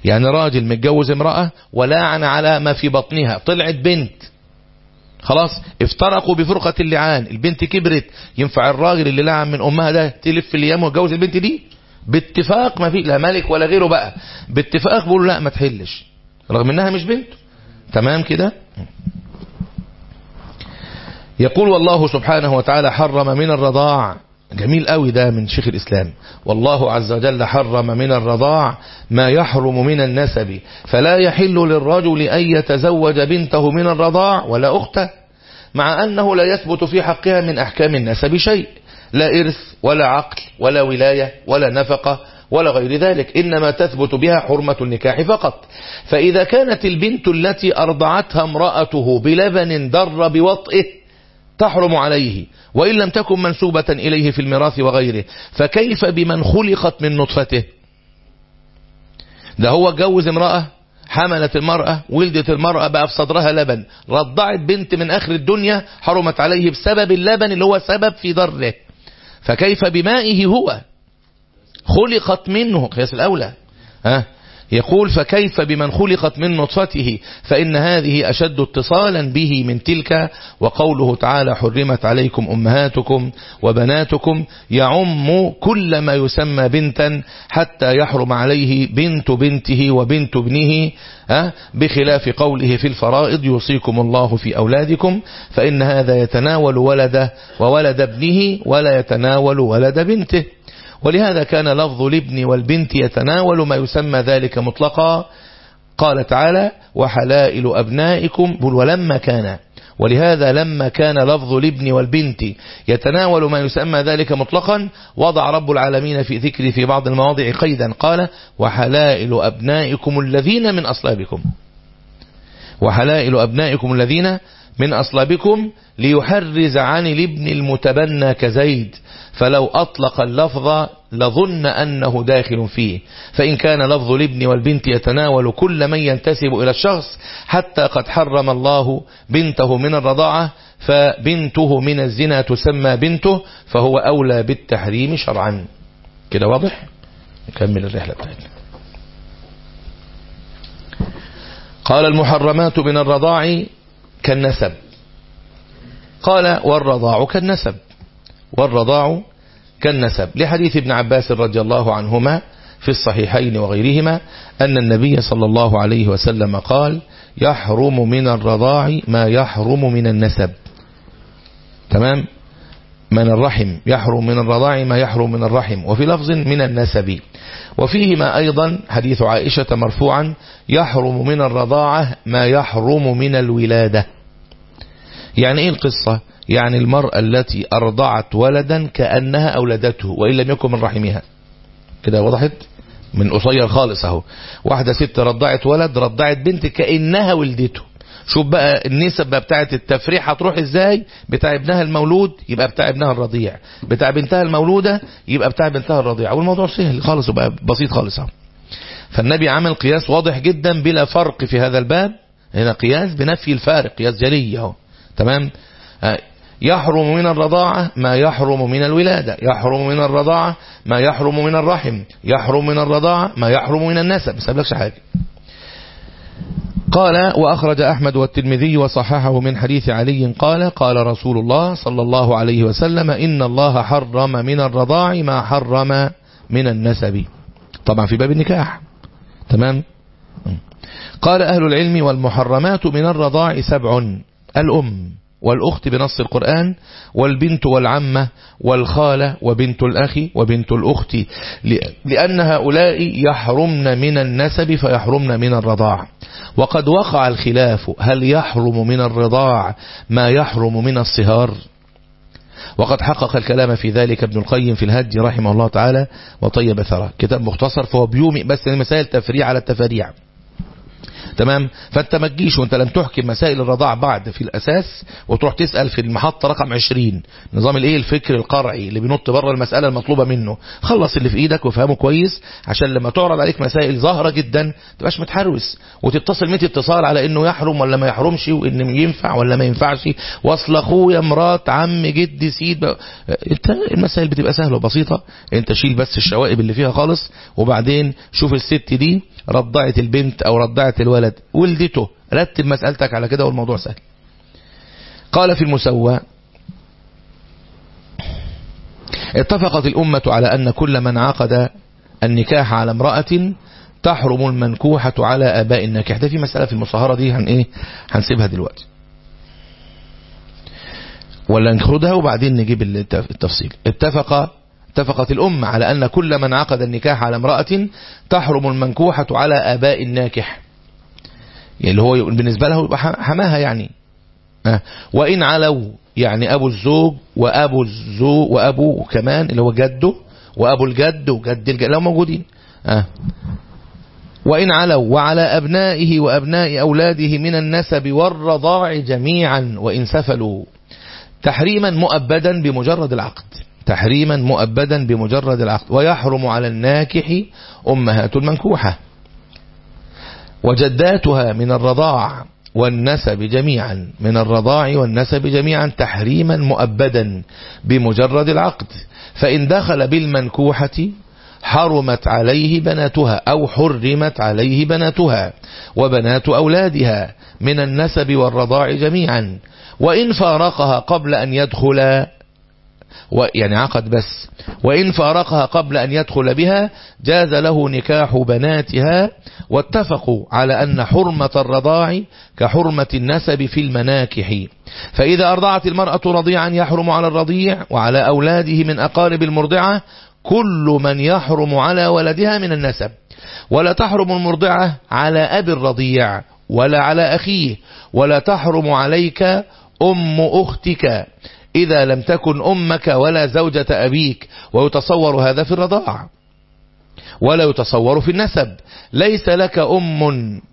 يعني راجل متجوز امرأة ولاعن على ما في بطنها طلعت بنت خلاص افترقوا بفرقة اللعان البنت كبرت ينفع الراجل اللي لعن من امها ده تلف الايام ويتجوز البنت دي باتفاق ما في لا ملك ولا غيره بقى باتفاق بيقولوا لا ما تحلش رغم انها مش بنته تمام كده يقول والله سبحانه وتعالى حرم من الرضاع جميل قوي ده من شيخ الإسلام والله عز وجل حرم من الرضاع ما يحرم من النسب فلا يحل للرجل أن يتزوج بنته من الرضاع ولا أخته مع أنه لا يثبت في حقها من أحكام النسب شيء لا إرث ولا عقل ولا ولاية ولا نفقة ولا غير ذلك إنما تثبت بها حرمة النكاح فقط فإذا كانت البنت التي أرضعتها امرأته بلبن در بوطئه تحرم عليه وإن لم تكن منسوبة إليه في الميراث وغيره فكيف بمن خلقت من نطفته ده هو اتجوز امرأة حملت المرأة ولدت المرأة بقى في صدرها لبن رضعت بنت من آخر الدنيا حرمت عليه بسبب اللبن اللي هو سبب في ضره فكيف بمائه هو خلقت منه قياس الأولى ها يقول فكيف بمن خلقت من نطفته فإن هذه أشد اتصالا به من تلك وقوله تعالى حرمت عليكم أمهاتكم وبناتكم يعم كل ما يسمى بنتا حتى يحرم عليه بنت بنته وبنت ابنه بخلاف قوله في الفرائض يوصيكم الله في أولادكم فإن هذا يتناول ولده وولد ابنه ولا يتناول ولد بنته ولهذا كان لفظ الابن والبنت يتناول ما يسمى ذلك مطلقا قال تعالى وحلائل أبنائكم بل ولما كان ولهذا لما كان لفظ الابن والبنت يتناول ما يسمى ذلك مطلقا وضع رب العالمين في ذكر في بعض المواضع قيدا قال وحلائل أبنائكم الذين من أصلابكم وحلائل أبنائكم الذين من أصلابكم ليحرز عن الابن المتبنى كزيد فلو أطلق اللفظ لظن أنه داخل فيه فإن كان لفظ الابن والبنت يتناول كل من ينتسب إلى الشخص حتى قد حرم الله بنته من الرضاعة فبنته من الزنا تسمى بنته فهو أولى بالتحريم شرعا كده واضح نكمل الرحلة بتاعتنا قال المحرمات من الرضاع كالنسب قال والرضاع كالنسب والرضاع كالنسب لحديث ابن عباس رضي الله عنهما في الصحيحين وغيرهما أن النبي صلى الله عليه وسلم قال يحرم من الرضاع ما يحرم من النسب تمام من الرحم يحرم من الرضاع ما يحرم من الرحم وفي لفظ من النسب وفيهما أيضا حديث عائشة مرفوعا يحرم من الرضاعة ما يحرم من الولادة يعني ايه القصة يعني المرأة التي أرضعت ولدا كأنها أولدته وإن لم يكن من رحمها كده وضحت من قصير خالص اهو واحدة ست رضعت ولد رضعت بنت كأنها ولدته شوف بقى النسب بقى بتاعت التفريح هتروح ازاي بتاع ابنها المولود يبقى بتاع ابنها الرضيع بتاع بنتها المولودة يبقى بتاع بنتها الرضيع والموضوع سهل خالص وبقى بسيط خالص اهو فالنبي عمل قياس واضح جدا بلا فرق في هذا الباب هنا قياس بنفي الفارق قياس جلي اهو تمام يحرم من الرضاعة ما يحرم من الولادة يحرم من الرضاعة ما يحرم من الرحم يحرم من الرضاعة ما يحرم من النسب ما سابلكش حاجة قال وأخرج أحمد والترمذي وصححه من حديث علي قال قال رسول الله صلى الله عليه وسلم إن الله حرم من الرضاع ما حرم من النسب طبعا في باب النكاح تمام قال أهل العلم والمحرمات من الرضاع سبع الأم والأخت بنص القرآن والبنت والعمة والخالة وبنت الأخ وبنت الأخت لأن هؤلاء يحرمن من النسب فيحرمن من الرضاع وقد وقع الخلاف هل يحرم من الرضاع ما يحرم من الصهار وقد حقق الكلام في ذلك ابن القيم في الهدي رحمه الله تعالى وطيب ثرى كتاب مختصر فهو بيومي بس المسائل تفريع على التفريع تمام فانت ما تجيش وانت لم تحكم مسائل الرضاع بعد في الاساس وتروح تسال في المحطه رقم 20 نظام الايه الفكر القرعي اللي بينط بره المساله المطلوبه منه خلص اللي في ايدك وفهمه كويس عشان لما تعرض عليك مسائل ظاهره جدا تبقاش متحروس وتتصل 100 اتصال على انه يحرم ولا ما يحرمش وان ينفع ولا ما ينفعش واصل اخويا مرات عم جدي سيد بقى. انت المسائل بتبقى سهله وبسيطه انت شيل بس الشوائب اللي فيها خالص وبعدين شوف الست دي رضعت البنت او رضعت الولد ولدته رتب مسألتك على كده والموضوع سهل قال في المسوى اتفقت الأمة على أن كل من عقد النكاح على امرأة تحرم المنكوحة على آباء الناكح ده في مسألة في المصاهرة دي هن ايه هنسيبها دلوقتي ولا نخدها وبعدين نجيب التفصيل اتفق اتفقت الأمة على أن كل من عقد النكاح على امرأة تحرم المنكوحة على آباء الناكح يعني اللي هو بالنسبة له يبقى حماها يعني أه وإن علوا يعني أبو الزوج وأبو الزوج وأبو كمان اللي هو جده وأبو الجد وجد الجد لو موجودين أه وإن علوا وعلى أبنائه وأبناء أولاده من النسب والرضاع جميعا وإن سفلوا تحريما مؤبدا بمجرد العقد تحريما مؤبدا بمجرد العقد ويحرم على الناكح أمهات المنكوحة وجداتها من الرضاع والنسب جميعا من الرضاع والنسب جميعا تحريما مؤبدا بمجرد العقد فإن دخل بالمنكوحة حرمت عليه بناتها أو حرمت عليه بناتها وبنات أولادها من النسب والرضاع جميعا وإن فارقها قبل أن يدخل يعني عقد بس وإن فارقها قبل أن يدخل بها جاز له نكاح بناتها واتفقوا على أن حرمة الرضاع كحرمة النسب في المناكح فإذا أرضعت المرأة رضيعا يحرم على الرضيع وعلى أولاده من أقارب المرضعة كل من يحرم على ولدها من النسب ولا تحرم المرضعة على أبي الرضيع ولا على أخيه ولا تحرم عليك أم أختك إذا لم تكن أمك ولا زوجة أبيك ويتصور هذا في الرضاعة ولا يتصور في النسب ليس لك أم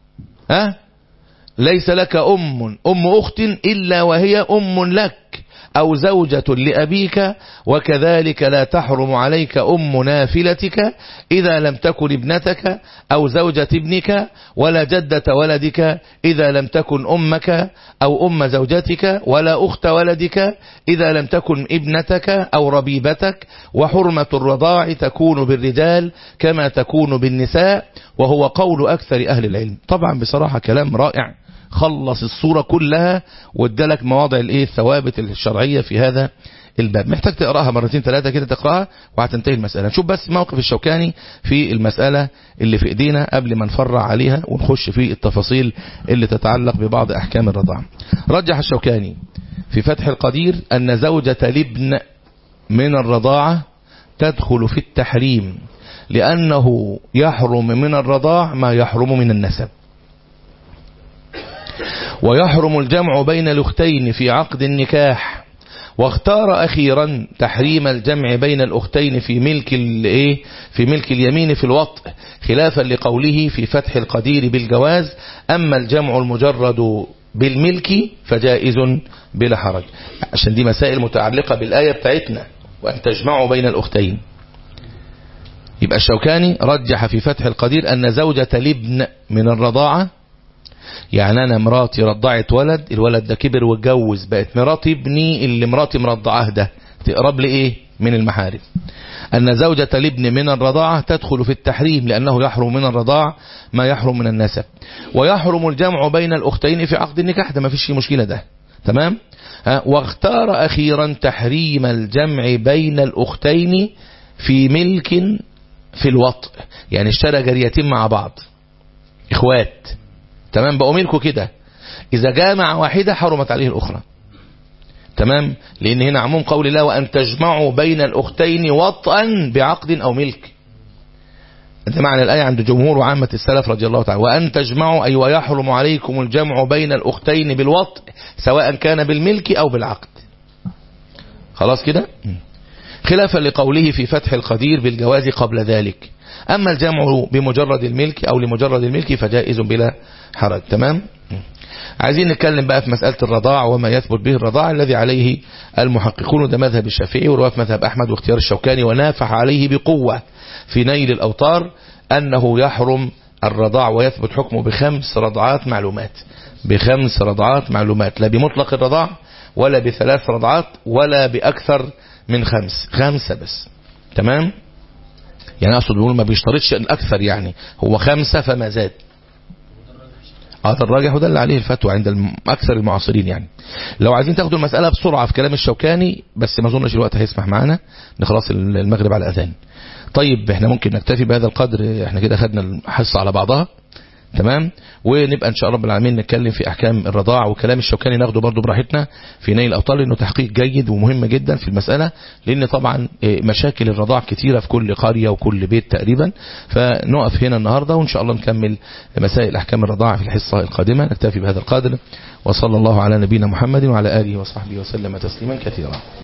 ها ليس لك أم أم أخت إلا وهي أم لك أو زوجة لأبيك وكذلك لا تحرم عليك أم نافلتك إذا لم تكن ابنتك أو زوجة ابنك ولا جدة ولدك إذا لم تكن أمك أو أم زوجتك ولا أخت ولدك إذا لم تكن ابنتك أو ربيبتك وحرمة الرضاع تكون بالرجال كما تكون بالنساء وهو قول أكثر أهل العلم طبعا بصراحة كلام رائع خلص الصورة كلها وادالك مواضع الايه الثوابت الشرعية في هذا الباب محتاج تقراها مرتين ثلاثة كده تقراها وهتنتهي المسألة نشوف بس موقف الشوكاني في المسألة اللي في ايدينا قبل ما نفرع عليها ونخش في التفاصيل اللي تتعلق ببعض احكام الرضاعة رجح الشوكاني في فتح القدير ان زوجة الابن من الرضاعة تدخل في التحريم لأنه يحرم من الرضاع ما يحرم من النسب ويحرم الجمع بين الأختين في عقد النكاح واختار أخيرا تحريم الجمع بين الأختين في ملك الايه في ملك اليمين في الوطء خلافا لقوله في فتح القدير بالجواز أما الجمع المجرد بالملك فجائز بلا حرج عشان دي مسائل متعلقة بالآية بتاعتنا وأن تجمعوا بين الأختين يبقى الشوكاني رجح في فتح القدير أن زوجة الابن من الرضاعة يعني انا مراتي رضعت ولد الولد ده كبر واتجوز بقت مراتي ابني اللي مراتي مرضعاه ده تقرب لي ايه من المحارم ان زوجة الابن من الرضاعة تدخل في التحريم لانه يحرم من الرضاع ما يحرم من النسب ويحرم الجمع بين الاختين في عقد النكاح ده ما فيش مشكلة ده تمام واختار اخيرا تحريم الجمع بين الاختين في ملك في الوطء يعني اشترى جريتين مع بعض اخوات تمام بقوا ملكه كده إذا جامع واحدة حرمت عليه الأخرى تمام لأن هنا عموم قول الله وأن تجمعوا بين الأختين وطئا بعقد أو ملك ده معنى الآية عند جمهور وعامة السلف رضي الله تعالى وأن تجمعوا أي ويحرم عليكم الجمع بين الأختين بالوطء سواء كان بالملك أو بالعقد خلاص كده خلافا لقوله في فتح القدير بالجواز قبل ذلك أما الجمع بمجرد الملك أو لمجرد الملك فجائز بلا حرج تمام عايزين نتكلم بقى في مسألة الرضاع وما يثبت به الرضاع الذي عليه المحققون ده مذهب الشافعي ورواة مذهب أحمد واختيار الشوكاني ونافح عليه بقوة في نيل الأوطار أنه يحرم الرضاع ويثبت حكمه بخمس رضعات معلومات بخمس رضعات معلومات لا بمطلق الرضاع ولا بثلاث رضعات ولا بأكثر من خمس خمسة بس تمام يعني أقصد بيقول ما بيشترطش الأكثر يعني هو خمسة فما زاد هذا الراجح وده اللي عليه الفتوى عند الم- أكثر المعاصرين يعني لو عايزين تاخدوا المسألة بسرعة في كلام الشوكاني بس ما أظنش الوقت هيسمح معانا نخلص المغرب على الأذان طيب احنا ممكن نكتفي بهذا القدر احنا كده خدنا الحصة على بعضها تمام ونبقى ان شاء رب العالمين نتكلم في احكام الرضاع وكلام الشوكاني ناخده برضو براحتنا في نيل الاوطار لانه تحقيق جيد ومهم جدا في المساله لان طبعا اه، مشاكل الرضاع كتيره في كل قريه وكل بيت تقريبا فنقف هنا النهارده وان شاء الله نكمل مسائل احكام الرضاع في الحصه القادمه نكتفي بهذا القدر وصلى الله على نبينا محمد وعلى اله وصحبه وسلم تسليما كثيرا